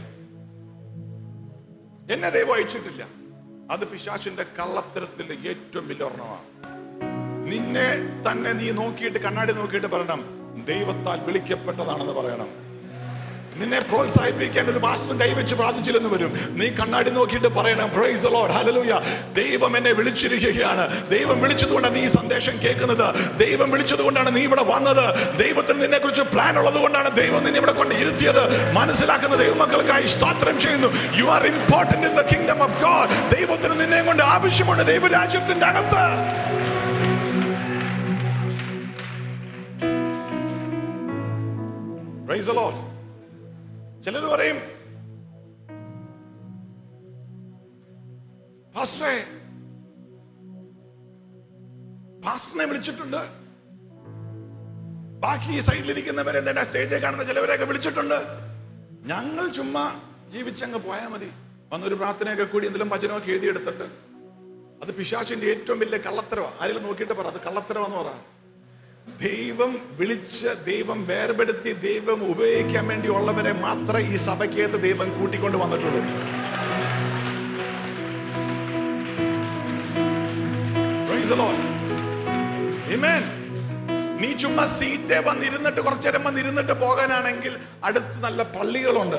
എന്നെ ദൈവം അയച്ചിട്ടില്ല അത് പിശാചിന്റെ കള്ളത്തരത്തിന്റെ ഏറ്റവും വലിയ ഒരെണ്ണമാണ് നിന്നെ തന്നെ നീ നോക്കിയിട്ട് കണ്ണാടി നോക്കിയിട്ട് പറയണം ദൈവത്താൽ വിളിക്കപ്പെട്ടതാണെന്ന് പറയണം നിന്നെ പ്രോത്സാഹിപ്പിക്കാൻ ഒരു മാസ്റ്റർ കൈവച്ച് പ്രാർത്ഥിച്ചില്ലെന്ന് വരും നീ കണ്ണാടി നോക്കിയിട്ട് പറയണം പ്രൈസ് ലോഡ് ഹല്ലേലൂയ ദൈവം എന്നെ വിളിച്ചിരിക്കുകയാണ് ദൈവം വിളിച്ചതുകൊണ്ടാണ് നീ ഈ സന്ദേശം കേൾക്കുന്നത് ദൈവം വിളിച്ചതുകൊണ്ടാണ് നീ ഇവിടെ വന്നത് ദൈവത്തിന് നിന്നെ കുറിച്ച് പ്ലാൻ ഉള്ളത് കൊണ്ടാണ് ദൈവം നിന്നെ ഇവിടെ കൊണ്ട് ഇരുത്തിയത് മനസ്സിലാക്കുന്ന ദൈവമക്കൾക്കായി സ്തോത്രം ചെയ്യുന്നു you are important in the kingdom of God ദൈവത്തിന് നിന്നെ കൊണ്ട് ആവശ്യമുണ്ട് ദൈവരാജ്യത്തിന്റെ അകത്ത് Praise the Lord. ചിലർ പറയും പാസ്റ്ററെ പാസ്റ്ററിനെ വിളിച്ചിട്ടുണ്ട് ബാക്കി ഈ സൈഡിലിരിക്കുന്നവരെ എന്താ സ്റ്റേജിൽ കാണുന്ന ചിലവരെയൊക്കെ വിളിച്ചിട്ടുണ്ട് ഞങ്ങൾ ചുമ്മാ ജീവിച്ചങ്ങ് പോയാൽ മതി വന്നൊരു പ്രാർത്ഥനയൊക്കെ കൂടി എന്തെങ്കിലും വചനമൊക്കെ എഴുതിയെടുത്തിട്ട് അത് പിശാചിന്റെ ഏറ്റവും വലിയ കള്ളത്തരവാ ആരെങ്കിലും നോക്കിയിട്ട് പറ അത് കള്ളത്തരവാന്ന് പറ ദൈവം വിളിച്ച് ദൈവം വേർപെടുത്തി ദൈവം ഉപയോഗിക്കാൻ വേണ്ടി ഉള്ളവരെ മാത്രമേ ഈ സഭയ്ക്കകത്ത് ദൈവം കൂട്ടിക്കൊണ്ട് വന്നിട്ടുള്ളൂ Praise the Lord. Amen. നീ ചുമ്മാ സീറ്റേ വന്നിരുന്നിട്ട് കുറച്ചു നേരം വന്നിരുന്നിട്ട് പോകാനാണെങ്കിൽ അടുത്ത് നല്ല പള്ളികളുണ്ട്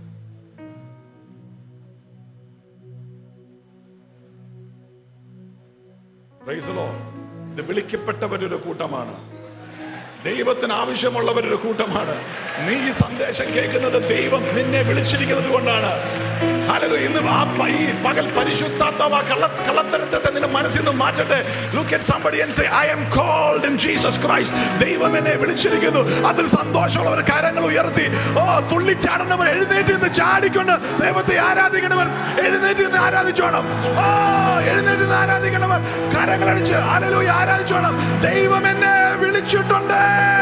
Praise the Lord. ഇത് വിളിക്കപ്പെട്ടവരൊരു കൂട്ടമാണ് ദൈവത്തിന് ആവശ്യമുള്ളവരൊരു കൂട്ടമാണ് നീ ഈ സന്ദേശം കേൾക്കുന്നത് ദൈവം നിന്നെ വിളിച്ചിരിക്കുന്നത് കൊണ്ടാണ് ഹല്ലേലൂയ. ഇന്ന് ആ പ- ഈ പകൽ പരിശുദ്ധാത്മാവ് ആ കള്ള കള്ളത്തരത്തെ നിന്റെ മനസ്സിൽ നിന്ന് മാറ്റട്ടെ look at somebody and say I am called in Jesus Christ ദൈവം എന്നെ വിളിച്ചിരിക്കുന്നു അതിൽ സന്തോഷമുള്ളവർ കരങ്ങൾ ഉയർത്തി ഓ തുള്ളിച്ചാടുന്നവർ എഴുന്നേറ്റ് നിന്ന് ചാടിക്കൊണ്ട് ദൈവത്തെ ആരാധിക്കണവർ എഴുന്നേറ്റ് നിന്ന് ആരാധിച്ചോണം ഓ എഴുന്നേറ്റ് നിന്ന് ആരാധിക്കണവർ കരങ്ങളടിച്ച് ഹല്ലേലൂയ ആരാധിച്ചോണം ദൈവം എന്നെ വിളിച്ചിട്ടുണ്ട്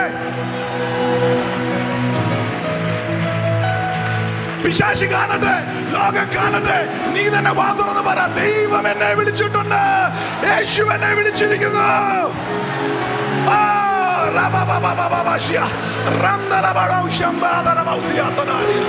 പിശാശി കാണട്ടെ ലോകം കാണട്ടെ നീ തന്നെ വാ തുറന്ന് പറ ദൈവം എന്നെ വിളിച്ചിട്ടുണ്ട് യേശു എന്നെ വിളിച്ചിരിക്കുന്നു ആ, റബബബബബബശിയ, റന്തലബടൗ ശംബാദനമൗസിയാത്തനാരിയ.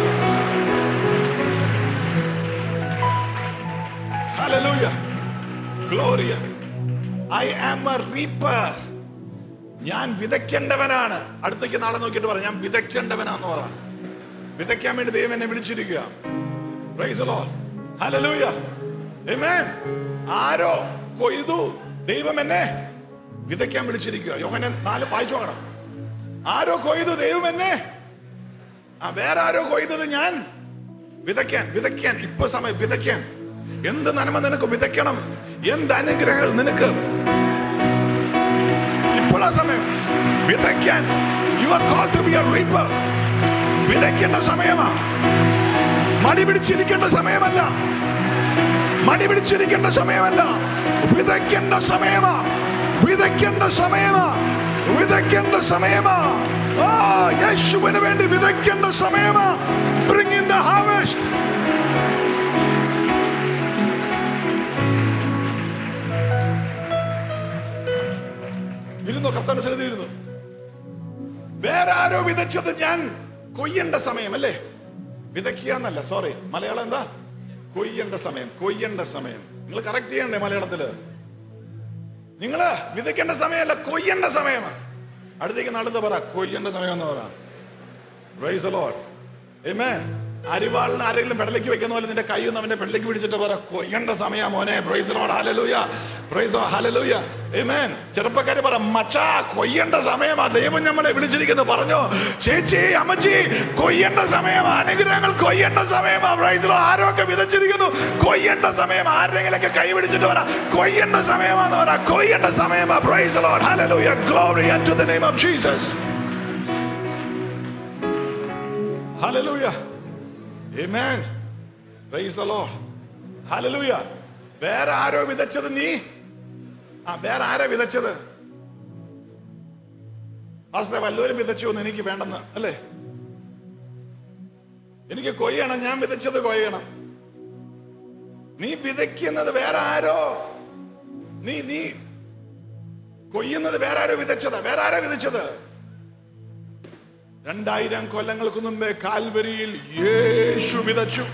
Hallelujah. Gloria. I am a reaper. ഞാൻ വിതയ്ക്കേണ്ടവനാണ് അടുത്തേക്ക് നാളെ നോക്കിയിട്ട് പറ ഞാൻ വിതയ്ക്കേണ്ടവനാന്ന് പറ വിതയ്ക്കാൻ വേണ്ടി ദൈവം എന്നെ വിളിച്ചിരിക്കുക Praise the Lord. Hallelujah. Amen. ആരോ കൊയ്തു ദൈവം എന്നെ വിതയ്ക്കാൻ വിളിച്ചിരിക്കുക യോഹനെ നാല് വായിച്ചു നോക്കണം ആരോ കൊയ്തു ദൈവം എന്നെ ആ വേറെ ആരോ കൊയ്തത് ഞാൻ വിതയ്ക്കാൻ വിതയ്ക്കാൻ ഇപ്പൊ സമയം വിതയ്ക്കാൻ എന്ത് നന്മ നിനക്ക് വിതയ്ക്കണം എന്ത് അനുഗ്രഹങ്ങൾ നിനക്ക് ഇപ്പോഴാ സമയം വിതയ്ക്കാൻ you are call to be a reaper വിതയ്ക്കേണ്ട സമയമാ മടി പിടിച്ചിരിക്കേണ്ട സമയമല്ല മടി പിടിച്ചിരിക്കേണ്ട സമയമല്ല വിതയ്ക്കേണ്ട സമയമാ വിതയ്ക്കേണ്ട സമയമാ വിതയ്ക്കേണ്ട സമയമാ ആ യേശുവിന് വേണ്ടി വിതയ്ക്കേണ്ട സമയമാ ബ്രിങ് ഇൻ ദ ഹാർവെസ്റ്റ് ഇരുന്നു കർത്താന്റെ സന്നിധിയിൽ ഇരുന്നു വേറെ ആരോ വിതച്ചത് ഞാൻ കൊയ്യേണ്ട സമയം അല്ലേ വിതയ്ക്കുക എന്നല്ല സോറി മലയാളം എന്താ കൊയ്യേണ്ട സമയം കൊയ്യേണ്ട സമയം നിങ്ങൾ കറക്റ്റ് ചെയ്യണ്ടേ മലയാളത്തില് നിങ്ങള് വിതയ്ക്കേണ്ട സമയമല്ല കൊയ്യേണ്ട സമയമാണ് അടുത്തേക്ക് നടന്ന് പറ കൊയ്യേണ്ട സമയം എന്ന് പറ Praise the Lord. Amen. അരിവാളിന് ആരെങ്കിലും പെടലേക്ക് വെക്കുന്ന പോലെ നിന്റെ കൈയൊന്ന് അവന്റെ പെടലേക്ക് പിടിച്ചിട്ട് പറ കൊയ്യേണ്ട സമയാ മോനെ praise Lord hallelujah praise hallelujah ആമേൻ ചെറുപ്പക്കാര് പറ മച്ചാ കൊയ്യേണ്ട സമയമാ ദൈവം നമ്മളെ വിളിച്ചിരിക്കുന്നു പറഞ്ഞോ ചേച്ചി അമ്മച്ചി കൊയ്യേണ്ട സമയമാ അനുഗ്രഹങ്ങൾ കൊയ്യേണ്ട സമയമാ പ്രൈസ് ലോഡ് ആരൊക്കെ വിതച്ചിരിക്കുന്നു കൊയ്യേണ്ട സമയം ആരെങ്കിലൊക്കെ കൈ പിടിച്ചിട്ട് പറ കൊയ്യേണ്ട സമയമാന്ന് പറ കൊയ്യേണ്ട സമയമാ praise Lord hallelujah glory to the name of Jesus hallelujah Amen. Praise the Lord. Hallelujah. വേറെ ആരോ വിതച്ചത് നീ ആ വേറെ ആരാ വിതച്ചത് ആശ്രയ വല്ലവരും വിതച്ചു എന്ന് എനിക്ക് വേണ്ടെന്ന് അല്ലേ എനിക്ക് കൊയ്യണം ഞാൻ വിതച്ചത് കൊയ്യണം നീ വിതയ്ക്കുന്നത് വേറെ ആരോ നീ നീ കൊയ്യുന്നത് വേറെ ആരോ വിതച്ചതാ വേറെ ആരാ വിതച്ചത് രണ്ടായിരം കൊല്ലങ്ങൾക്ക് മുമ്പേ കാൽവരിയിൽ യേശു വിതച്ചു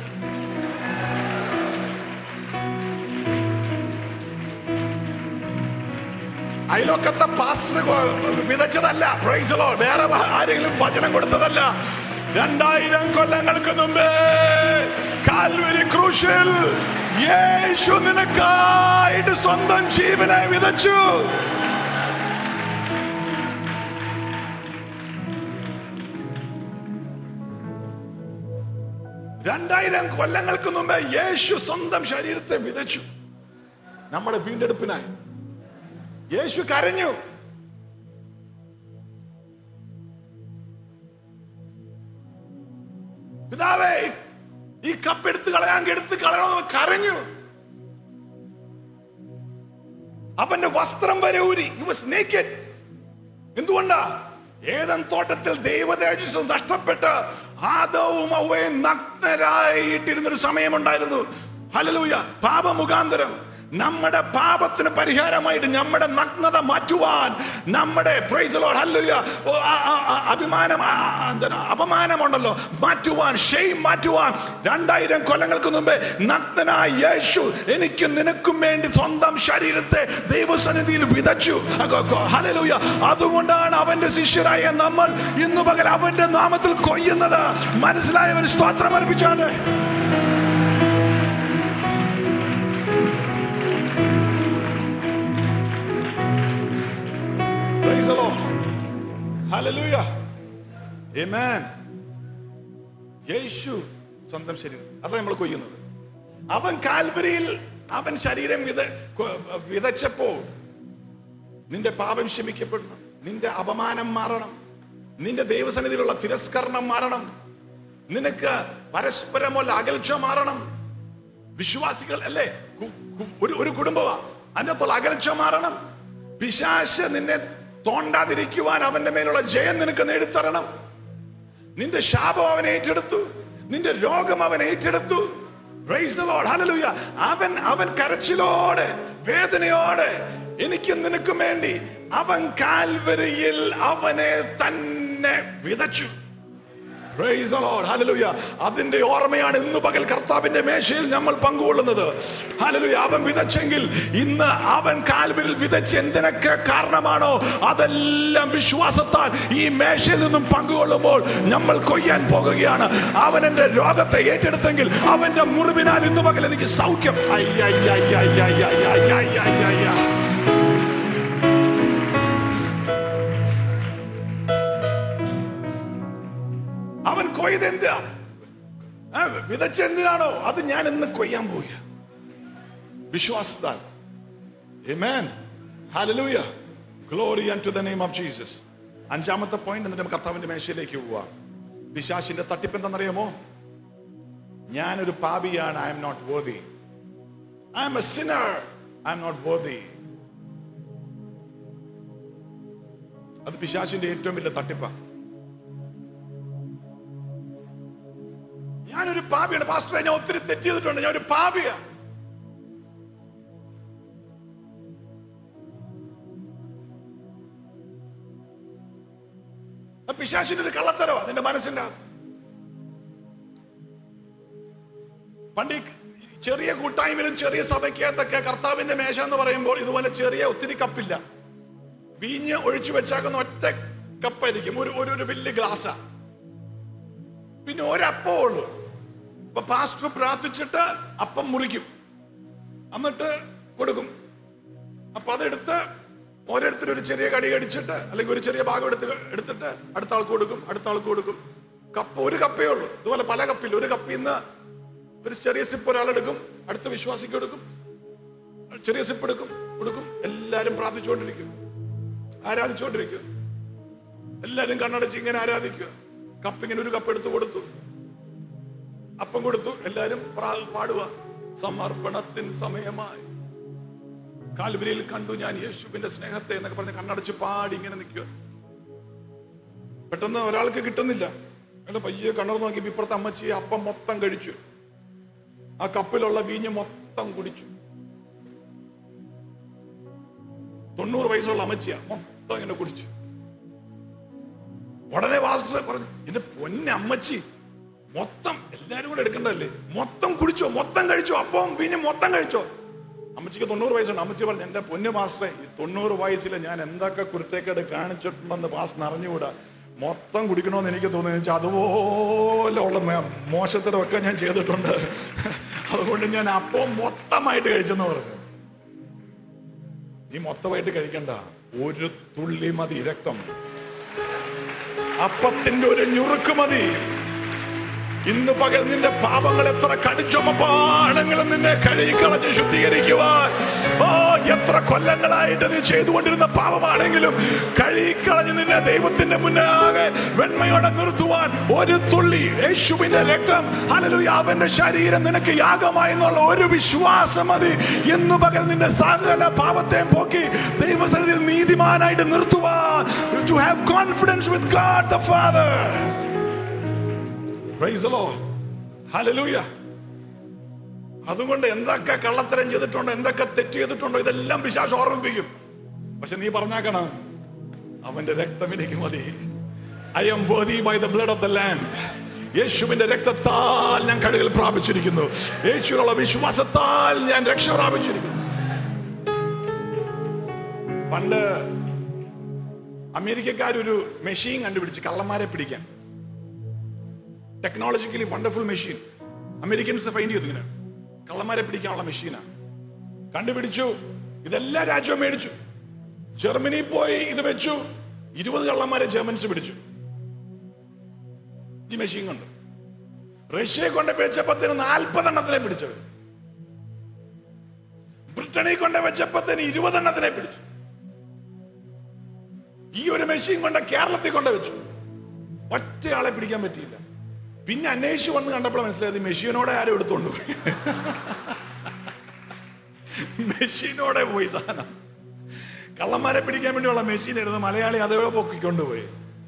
അയലോക്കത്തെ പാസ്റ്റർ കൊ- വിതച്ചതല്ല പ്രൈസ് ലോ വേറെ ആരെങ്കിലും വചനം കൊടുത്തതല്ല രണ്ടായിരം കൊല്ലങ്ങൾക്ക് മുമ്പേ കാൽവരി ക്രൂശിൽ യേശു നിനക്കായിട്ട് സ്വന്തം ജീവനെ വിതച്ചു രണ്ടായിരം കൊല്ലങ്ങൾക്ക് മുമ്പ് യേശു സ്വന്തം ശരീരത്തെ വിതച്ചു നമ്മുടെ വീണ്ടെടുപ്പിനായി യേശു കരഞ്ഞു പിതാവേ ഈ കപ്പ് എടുത്ത് കളയാൻ എടുത്ത് കളയണമെന്ന് കരഞ്ഞു അവന്റെ വസ്ത്രം വരെ ഊരി he was naked എന്തുകൊണ്ടാ ഏതൻ തോട്ടത്തിൽ ദൈവതേജസ് നഷ്ടപ്പെട്ട് ആദവും അവയും നഗ്നരായിട്ടിരുന്നൊരു സമയമുണ്ടായിരുന്നു ഹലലൂയ പാപമുഖാന്തരം നമ്മുടെ പാപത്തിന് പരിഹാരമായിട്ട് നമ്മുടെ നഗ്നത മാറ്റുവാൻ നമ്മുടെ പ്രൈസ് ലോർഡ് ഹല്ലേലൂയ ഓ, ആ, ആ, ആ, അഭിമാനം ആ, ആ, എന്താണ് അപമാനമുണ്ടല്ലോ മാറ്റുവാൻ ഷെയിം മാറ്റുവാൻ രണ്ടായിരം കൊല്ലങ്ങൾക്ക് മുമ്പേ നഗ്നനായ യേശു എനിക്കും നിനക്കും വേണ്ടി സ്വന്തം ശരീരത്തെ ദൈവസന്നിധിയിൽ വിതച്ചു ഹല്ലേലൂയ അതുകൊണ്ടാണ് അവന്റെ ശിഷ്യരായ നമ്മൾ ഇന്നു പകൽ അവന്റെ നാമത്തിൽ കൊയ്യുന്നത് മനസ്സിലായവർ സ്തോത്രം അർപ്പിച്ചാണ് Praise the Lord. Hallelujah. Amen. യേശു സ്വന്തം ശരീരം അതാ നമ്മൾ കൊയ്യുന്നത് അവൻ കാൽവരിയിൽ അവൻ ശരീരം വിത കൊ- വിതച്ചപ്പോൾ നിന്റെ പാപം ക്ഷമിക്കപ്പെടണം നിന്റെ അപമാനം മാറണം നിന്റെ ദൈവസന്നിധിയിലുള്ള തിരസ്കരണം മാറണം നിനക്ക് പരസ്പരമുള്ള അകൽച്ച മാറണം വിശ്വാസികൾ അല്ലേ കു- കു- ഒരു ഒരു കുടുംബമാ അതിനകത്തുള്ള അകൽച്ച മാറണം പിശാശ് നിന്നെ തോണ്ടാതിരിക്കുവാൻ അവന്റെ മേലുള്ള ജയം നിനക്ക് നേടിത്തരണം നിന്റെ ശാപം അവൻ ഏറ്റെടുത്തു നിന്റെ രോഗം അവൻ ഏറ്റെടുത്തു Praise the Lord. Hallelujah. അവൻ അവൻ കരച്ചിലോടെ വേദനയോടെ എനിക്കും നിനക്കും വേണ്ടി അവൻ കാൽവരിയിൽ അവനെ തന്നെ വിതച്ചു Praise the Lord. Hallelujah. അതിന്റെ ഓർമ്മയാണ് ഇന്ന് പകൽ കർത്താവിന്റെ മേശയിൽ നമ്മൾ പങ്കുകൊള്ളുന്നത് Hallelujah. അവൻ വിതച്ചെങ്കിൽ ഇന്ന് അവൻ കാൽവരിൽ വിതച്ച് എന്തിനൊക്കെ കാരണമാണോ അതെല്ലാം വിശ്വാസത്താൽ ഈ മേശയിൽ നിന്നും പങ്കുകൊള്ളുമ്പോൾ നമ്മൾ കൊയ്യാൻ പോകുകയാണ് അവൻ എന്റെ രോഗത്തെ ഏറ്റെടുത്തെങ്കിൽ അവന്റെ മുറിവിനാൽ ഇന്ന് പകൽ എനിക്ക് സൗഖ്യം അയ്യ അവൻ കൊയ്ത് എന്താ ആ, വിതച്ച എന്തിനാണോ അത് ഞാൻ ഇന്ന് കൊയ്യാൻ പോയ വിശ്വാസത്താൽ Amen. Hallelujah. Glory unto the name of Jesus. അഞ്ചാമത്തെ പോയിന്റ് എന്നിട്ട് നമുക്ക് കർത്താവിന്റെ മേശയിലേക്ക് പോവാം പിശാശിന്റെ തട്ടിപ്പ് എന്താണെന്നറിയാമോ ഞാനൊരു പാപിയാണ് I am not worthy I am a sinner I am not worthy അത് പിശാശിന്റെ ഏറ്റവും വലിയ തട്ടിപ്പാണ് ഞാനൊരു പാപിയാണ് പാസ്റ്ററെ ഞാൻ ഒത്തിരി തെറ്റ് ചെയ്തിട്ടുണ്ട് ഞാൻ ഒരു പാപിയാണ് അത് പിശാചിന്റെ ഒരു കള്ളത്തരവാ നിന്റെ മനസ്സിന്റെ അകത്ത് പണ്ട് ഈ ചെറിയ കൂട്ടായ്മയിലും ചെറിയ സഭയ്ക്കകത്തൊക്കെ കർത്താവിന്റെ മേശ എന്ന് പറയുമ്പോൾ ഇതുപോലെ ചെറിയ ഒത്തിരി കപ്പില്ല വീഞ്ഞ് ഒഴിച്ചു വെച്ചാക്കുന്ന ഒറ്റ കപ്പായിരിക്കും ഒരു ഒരു ഒരു വലിയ ഗ്ലാസ്സാ പിന്നെ ഒരപ്പോ ഉള്ളൂ അപ്പൊ പാസ്റ്റർ പ്രാർത്ഥിച്ചിട്ട് അപ്പം മുറിക്കും എന്നിട്ട് കൊടുക്കും അപ്പൊ അതെടുത്ത് ഓരോരുത്തരും ഒരു ചെറിയ കടി കടിച്ചിട്ട് അല്ലെങ്കിൽ ഒരു ചെറിയ ഭാഗം എടുത്ത് എടുത്തിട്ട് അടുത്ത ആൾക്ക് കൊടുക്കും അടുത്ത ആൾക്ക് കൊടുക്കും കപ്പ് ഒരു കപ്പേ ഉള്ളൂ ഇതുപോലെ പല കപ്പില്ല ഒരു കപ്പിൽ നിന്ന് ഒരു ചെറിയ സിപ്പ് ഒരാളെടുക്കും അടുത്ത വിശ്വാസിക്ക് കൊടുക്കും ചെറിയ സിപ്പ് എടുക്കും കൊടുക്കും എല്ലാരും പ്രാർത്ഥിച്ചുകൊണ്ടിരിക്കും ആരാധിച്ചുകൊണ്ടിരിക്കും എല്ലാരും കണ്ണടച്ച് ഇങ്ങനെ ആരാധിക്കുക കപ്പ് ഇങ്ങനെ ഒരു കപ്പ് എടുത്തു കൊടുത്തു അപ്പം കൊടുത്തു എല്ലാരും പ്രാ- പാടുക സമർപ്പണത്തിൻ സമയമായി കാൽവരിയിൽ കണ്ടു ഞാൻ യേശുവിന്റെ സ്നേഹത്തെ എന്നൊക്കെ പറഞ്ഞ് കണ്ണടച്ച് പാടി ഇങ്ങനെ നിൽക്കുക പെട്ടെന്ന് ഒരാൾക്ക് കിട്ടുന്നില്ല അല്ല പയ്യെ കണ്ണർ നോക്കിയപ്പോ ഇപ്പുറത്തെ അമ്മച്ചി അപ്പം മൊത്തം കഴിച്ചു ആ കപ്പിലുള്ള വീഞ്ഞ് മൊത്തം കുടിച്ചു തൊണ്ണൂറ് വയസ്സുള്ള അമ്മച്ചിയ മൊത്തം ഇങ്ങനെ കുടിച്ചു ഉടനെ വാസ്റ്റർ പറഞ്ഞു എന്റെ പൊന്നെ അമ്മച്ചി മൊത്തം എല്ലാരും കൂടെ എടുക്കണ്ടല്ലേ മൊത്തം കുടിച്ചോ മൊത്തം കഴിച്ചോ അപ്പം വീഞ്ഞ് മൊത്തം കഴിച്ചോ അമ്മച്ചിക്ക് തൊണ്ണൂറ് വയസ്സുണ്ട് അമ്മച്ചി പറഞ്ഞു എന്റെ പൊന്നു മാസ്റ്ററെ ഈ തൊണ്ണൂറ് വയസ്സിൽ ഞാൻ എന്തൊക്കെ കുരുത്തേക്കേട് കാണിച്ചിട്ടുണ്ടെന്ന് പാസ്റ്റർ അറിഞ്ഞുകൂടാ മൊത്തം കുടിക്കണമെന്ന് എനിക്ക് തോന്നുന്നു വെച്ചാൽ അതുപോലെ ഉള്ള മേ- മോശത്തരമൊക്കെ ഞാൻ ചെയ്തിട്ടുണ്ട് അതുകൊണ്ട് ഞാൻ അപ്പം മൊത്തമായിട്ട് കഴിച്ചെന്ന് പറഞ്ഞു നീ മൊത്തമായിട്ട് കഴിക്കണ്ട ഒരു തുള്ളി മതി രക്തം അപ്പത്തിന്റെ ഒരു ഞുറുക്ക് മതി ഇന്ന് പകൽ നിന്റെ പാപങ്ങൾ എത്ര കടിച്ചുമപ്പാണെങ്കിലും നിന്നെ കഴുകിക്കളഞ്ഞ് ശുദ്ധീകരിക്കുവാൻ ഓ എത്ര കൊല്ലങ്ങളായിട്ട് നീ ചെയ്തുകൊണ്ടിരുന്ന പാപമാണെങ്കിലും കഴുകിക്കളഞ്ഞ് നിന്നെ ദൈവത്തിന്റെ മുന്നാകെ വെണ്മയോടെ നിർത്തുവാൻ ഒരു തുള്ളി യേശുവിന്റെ രക്തം ഹല്ലേലൂയ അവന്റെ ശരീരം നിനക്ക് യാഗമായി എന്നുള്ള ഒരു വിശ്വാസം മതി ഇന്ന് പകൽ നിന്റെ സകല പാപത്തെയും പോക്കി ദൈവസന്നിധിയിൽ നീതിമാനായിട്ട് നിർത്തുവാൻ to have confidence with God the father Praise the Lord. Hallelujah. അതുകൊണ്ട് എന്തൊക്കെ കള്ളത്തരം ചെയ്തിട്ടുണ്ടോ എന്തൊക്കെ തെറ്റ് ചെയ്തിട്ടുണ്ടോ ഇതെല്ലാം പിശാശ് ഓർമ്മിപ്പിക്കും പക്ഷെ നീ പറഞ്ഞാക്കണം അവന്റെ രക്തം എനിക്ക് മതി I am worthy by the blood of the Lord യേശുവിന്റെ രക്തത്താൽ ഞാൻ കഴുകൽ പ്രാപിച്ചിരിക്കുന്നു യേശുവിനുള്ള വിശ്വാസത്താൽ ഞാൻ രക്ഷ പ്രാപിച്ചിരിക്കുന്നു പണ്ട് അമേരിക്കക്കാരൊരു മെഷീൻ കണ്ടുപിടിച്ച് കള്ളന്മാരെ പിടിക്കാൻ technologically wonderful machine Americans find ചെയ്തു ഇങ്ങനെ കള്ളന്മാരെ പിടിക്കാനുള്ള മെഷീനാണ് കണ്ടുപിടിച്ചു ഇതെല്ലാ രാജ്യവും മേടിച്ചു ജർമ്മനി പോയി ഇത് വെച്ചു ഇരുപത് കള്ളന്മാരെ ജർമ്മൻസ് പിടിച്ചു ഈ മെഷീൻ കൊണ്ട് റഷ്യയെ കൊണ്ട് പിടിച്ചപ്പത്തിന് നാൽപ്പതെണ്ണത്തിനെ പിടിച്ചവർ ബ്രിട്ടനിൽ കൊണ്ട് വെച്ചപ്പത്തിന് ഇരുപതെണ്ണത്തിനെ പിടിച്ചു ഈ ഒരു മെഷീൻ കൊണ്ട് കേരളത്തിൽ കൊണ്ട് വെച്ചു ഒറ്റയാളെ പിടിക്കാൻ പറ്റിയില്ല പിന്നെ അന്വേഷിച്ച് വന്ന് കണ്ടപ്പോൾ മനസ്സിലായത് ഈ മെഷീനോടെ ആരും എടുത്തോണ്ട് പോയി മെഷീനോടെ പോയി സാധനം കള്ളന്മാരെ പിടിക്കാൻ വേണ്ടിയുള്ള മെഷീൻ എടുത്ത് മലയാളി അതേ പൊക്കിക്കൊണ്ടുപോയി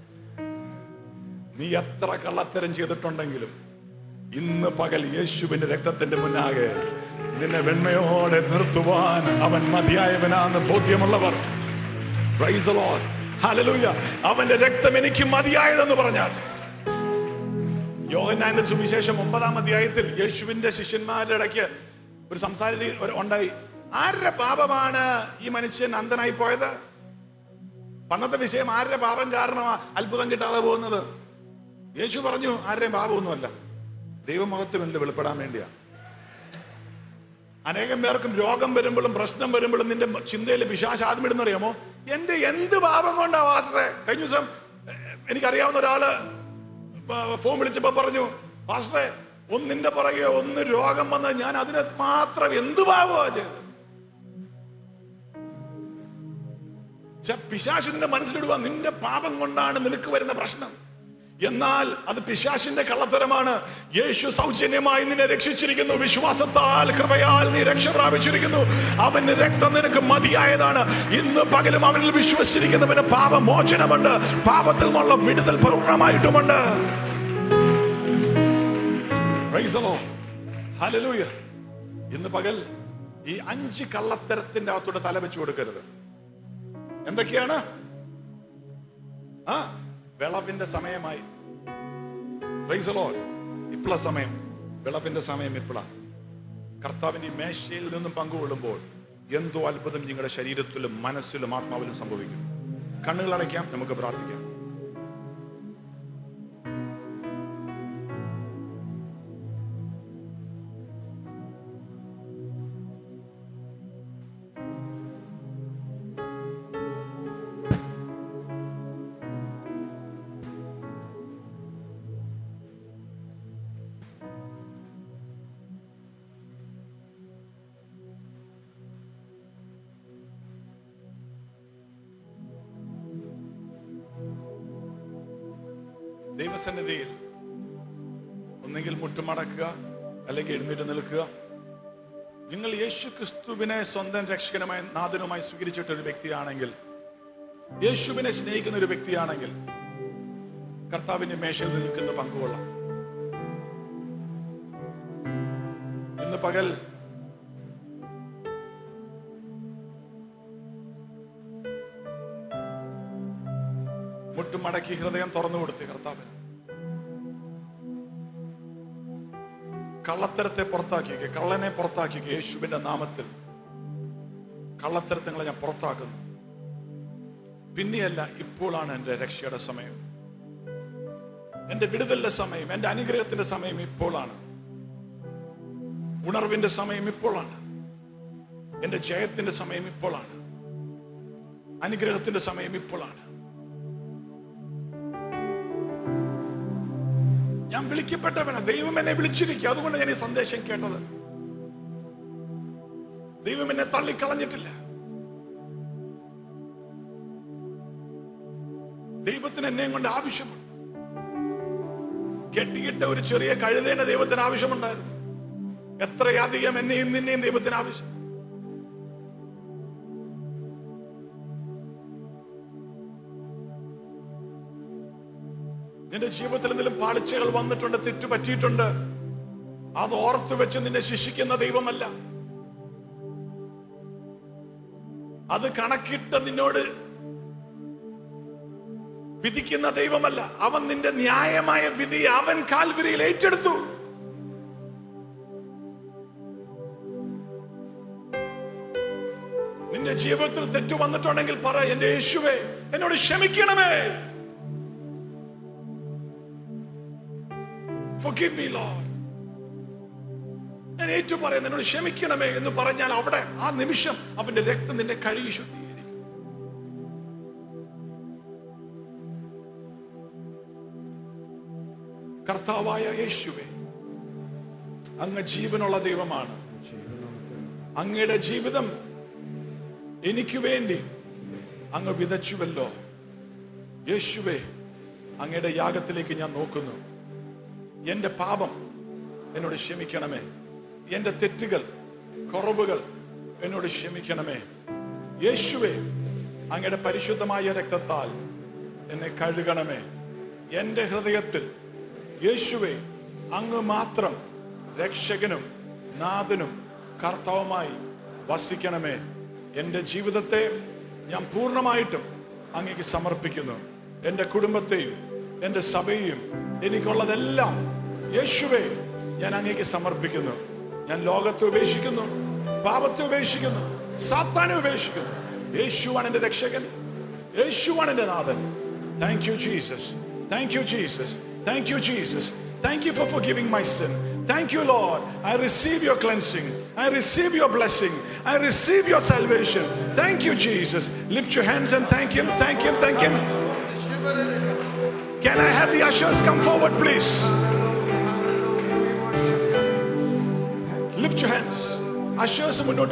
നീ എത്ര കള്ളത്തരം ചെയ്തിട്ടുണ്ടെങ്കിലും ഇന്ന് പകൽ യേശുവിന്റെ രക്തത്തിന്റെ മുന്നാകെ നിന്നെ വെണ്മയോടെ നിർത്തുവാൻ അവൻ മതിയായവനാന്ന് ബോധ്യമുള്ളവർ Praise the Lord. Hallelujah. അവന്റെ രക്തം എനിക്ക് മതിയായതെന്ന് പറഞ്ഞാൽ യോഹന്നാന്റെ സുവിശേഷം ഒമ്പതാം അധ്യായത്തിൽ യേശുവിന്റെ ശിഷ്യന്മാരുടെ ഇടയ്ക്ക് ഒരു സംസാര രീതി ഒരു- ഉണ്ടായി ആരുടെ പാപമാണ് ഈ മനുഷ്യൻ അന്ധനായി പോയത് പന്നത്തെ വിഷയം ആരുടെ പാപം കാരണമാ അത്ഭുതം കിട്ടാതെ പോകുന്നത് യേശു പറഞ്ഞു ആരുടെയും പാപമൊന്നുമല്ല ദൈവമഹത്വം വെളിപ്പെടാൻ വേണ്ടിയാ അനേകം പേർക്കും രോഗം വരുമ്പോഴും പ്രശ്നം വരുമ്പോഴും നിന്റെ ചിന്തയിൽ പിശാശ് ആദ്യം ഇടുന്ന അറിയാമോ എന്റെ എന്ത് പാപം കൊണ്ടാ വാസറെ കഴിഞ്ഞ ദിവസം എ- എനിക്കറിയാവുന്ന ഒരാള് ബ- ഫോൺ വിളിച്ചപ്പോ പറഞ്ഞു പാസ്റ്ററെ ഒന്നിന്റെ പുറകെ ഒന്ന് രോഗം വന്ന് ഞാൻ അതിനെ മാത്രം എന്ത് പാപമാ ചെയ്തത് ഛെ, പിശാച് നിന്റെ മനസ്സിലിടുക നിന്റെ പാപം കൊണ്ടാണ് നിനക്ക് വരുന്ന പ്രശ്നം എന്നാൽ അത് പിശാശിന്റെ കള്ളത്തരമാണ് യേശു സൗജന്യമായി നിന്നെ രക്ഷിച്ചിരിക്കുന്നു വിശ്വാസത്താൽ കൃപയാൽ നീ രക്ഷ പ്രാപിച്ചിരിക്കുന്നു അവന്റെ രക്തം നിനക്ക് മതിയായതാണ് ഇന്ന് പകലും അവനിൽ വിശ്വസിച്ചിരിക്കുന്നവന് പാപമോചനമുണ്ട് പാപത്തിൽ നിന്നുള്ള വിടുതൽ പൂർണ്ണമായിട്ടുമുണ്ട് Praise the Lord. Hallelujah. ഇന്ന് പകൽ ഈ അഞ്ച് കള്ളത്തരത്തിന്റെ അകത്തൂടെ തല വെച്ചു കൊടുക്കരുത് എന്തൊക്കെയാണ് ആ വിളവിന്റെ സമയമായി Praise the Lord. ഇപ്പള സമയം വിളവിന്റെ സമയം ഇപ്പള കർത്താവിന്റെ ഈ മേശയിൽ നിന്നും പങ്കുകൊള്ളുമ്പോൾ എന്തോ അത്ഭുതം നിങ്ങളുടെ ശരീരത്തിലും മനസ്സിലും ആത്മാവിലും സംഭവിക്കും കണ്ണുകൾ അടയ്ക്കാം നമുക്ക് പ്രാർത്ഥിക്കാം ദൈവസന്നിധിയിൽ ഒന്നെങ്കിൽ മുട്ടുമടക്കുക അല്ലെങ്കിൽ എഴുന്നേറ്റ് നിൽക്കുക നിങ്ങൾ യേശു ക്രിസ്തുവിനെ സ്വന്തം രക്ഷകനുമായി നാഥനുമായി സ്വീകരിച്ചിട്ട ഒരു വ്യക്തിയാണെങ്കിൽ യേശുവിനെ സ്നേഹിക്കുന്ന ഒരു വ്യക്തിയാണെങ്കിൽ കർത്താവിന്റെ മേശയിൽ നിൽക്കുന്ന പങ്കുകൊള്ളാം ഇന്ന് പകൽ മുട്ടുമടക്കി ഹൃദയം തുറന്നു കൊടുത്ത് കർത്താവിന് കള്ളത്തരത്തെ പുറത്താക്കിക്കുക കള്ളനെ പുറത്താക്കിക്കുക യേശുവിന്റെ നാമത്തിൽ കള്ളത്തരത്തെ ഞാൻ പുറത്താക്കുന്നു പിന്നെയല്ല ഇപ്പോഴാണ് എൻ്റെ രക്ഷയുടെ സമയം എൻ്റെ വിടുതലിന്റെ സമയം എൻ്റെ അനുഗ്രഹത്തിന്റെ സമയം ഇപ്പോഴാണ് ഉണർവിന്റെ സമയം ഇപ്പോഴാണ് എൻ്റെ ജയത്തിന്റെ സമയം ഇപ്പോഴാണ് അനുഗ്രഹത്തിന്റെ സമയം ഇപ്പോഴാണ് ഞാൻ വിളിക്കപ്പെട്ടവനാ ദൈവം എന്നെ വിളിച്ചിരിക്കുക അതുകൊണ്ട് ഞാൻ ഈ സന്ദേശം കേട്ടത് ദൈവം എന്നെ തള്ളിക്കളഞ്ഞിട്ടില്ല ദൈവത്തിന് എന്നെയും കൊണ്ട് ആവശ്യമുണ്ട് കെട്ടിയിട്ട ഒരു ചെറിയ കഴുതേന്റെ ദൈവത്തിന് ആവശ്യമുണ്ടായിരുന്നു എത്രയധികം എന്നെയും നിന്നെയും ദൈവത്തിന് ആവശ്യം നിന്റെ ജീവിതത്തിൽ എന്തെങ്കിലും പാളിച്ചകൾ വന്നിട്ടുണ്ട് തെറ്റു പറ്റിയിട്ടുണ്ട് അത് ഓർത്തു വെച്ച് നിന്നെ ശിക്ഷിക്കുന്ന ദൈവമല്ല അത് കണക്കിട്ട് നിന്നോട് വിധിക്കുന്ന ദൈവമല്ല അവൻ നിന്റെ ന്യായമായ വിധി അവൻ കാൽവരിയിൽ ഏറ്റെടുത്തു നിന്റെ ജീവിതത്തിൽ തെറ്റു വന്നിട്ടുണ്ടെങ്കിൽ പറ എന്റെ യേശുവേ എന്നോട് ക്ഷമിക്കണമേ Forgive me, Lord. ഞാൻ ഏറ്റു പറയുന്നു എന്നോട് ക്ഷമിക്കണമേ എന്ന് പറഞ്ഞാൽ അവിടെ ആ നിമിഷം അവന്റെ രക്തം നിന്നെ കഴുകി ശുദ്ധീകരിക്കും കർത്താവായ യേശുവേ അങ്ങ് ജീവനുള്ള ദൈവമാണ് അങ്ങയുടെ ജീവിതം എനിക്ക് വേണ്ടി അങ്ങ് വിതച്ചുവല്ലോ യേശുവേ അങ്ങയുടെ യാഗത്തിലേക്ക് ഞാൻ നോക്കുന്നു എന്റെ പാപം എന്നോട് ക്ഷമിക്കണമേ എന്റെ തെറ്റുകൾ കുറവുകൾ എന്നോട് ക്ഷമിക്കണമേ യേശുവേ അങ്ങയുടെ പരിശുദ്ധമായ രക്തത്താൽ എന്നെ കഴുകണമേ എന്റെ ഹൃദയത്തിൽ യേശുവേ അങ്ങ് മാത്രം രക്ഷകനും നാഥനും കർത്താവുമായി വസിക്കണമേ എൻ്റെ ജീവിതത്തെ ഞാൻ പൂർണ്ണമായിട്ടും അങ്ങേക്ക് സമർപ്പിക്കുന്നു എൻ്റെ കുടുംബത്തെയും എൻ്റെ സഭയെയും എനിക്കുള്ളതെല്ലാം യേശുവേ ഞാൻ അങ്ങേക്ക് സമർപ്പിക്കുന്നു ഞാൻ ലോകത്തെ ഉപേക്ഷിക്കുന്നു പാപത്തെ ഉപേക്ഷിക്കുന്നു സാത്താനെ ഉപേക്ഷിക്കുന്നു യേശുവാണ് എൻ്റെ രക്ഷകൻ യേശുവാണ് എൻ്റെ നാഥൻ thank you Jesus thank you Jesus thank you Jesus Thank you for forgiving my sin. Thank you, Lord. I receive your cleansing. I receive your blessing. I receive your salvation. Thank you, Jesus. Lift your hands and thank Him. Thank Him. Thank Him. Can I have the ushers come forward, please? Lift your hands. Ushers മുന്നോട്ട്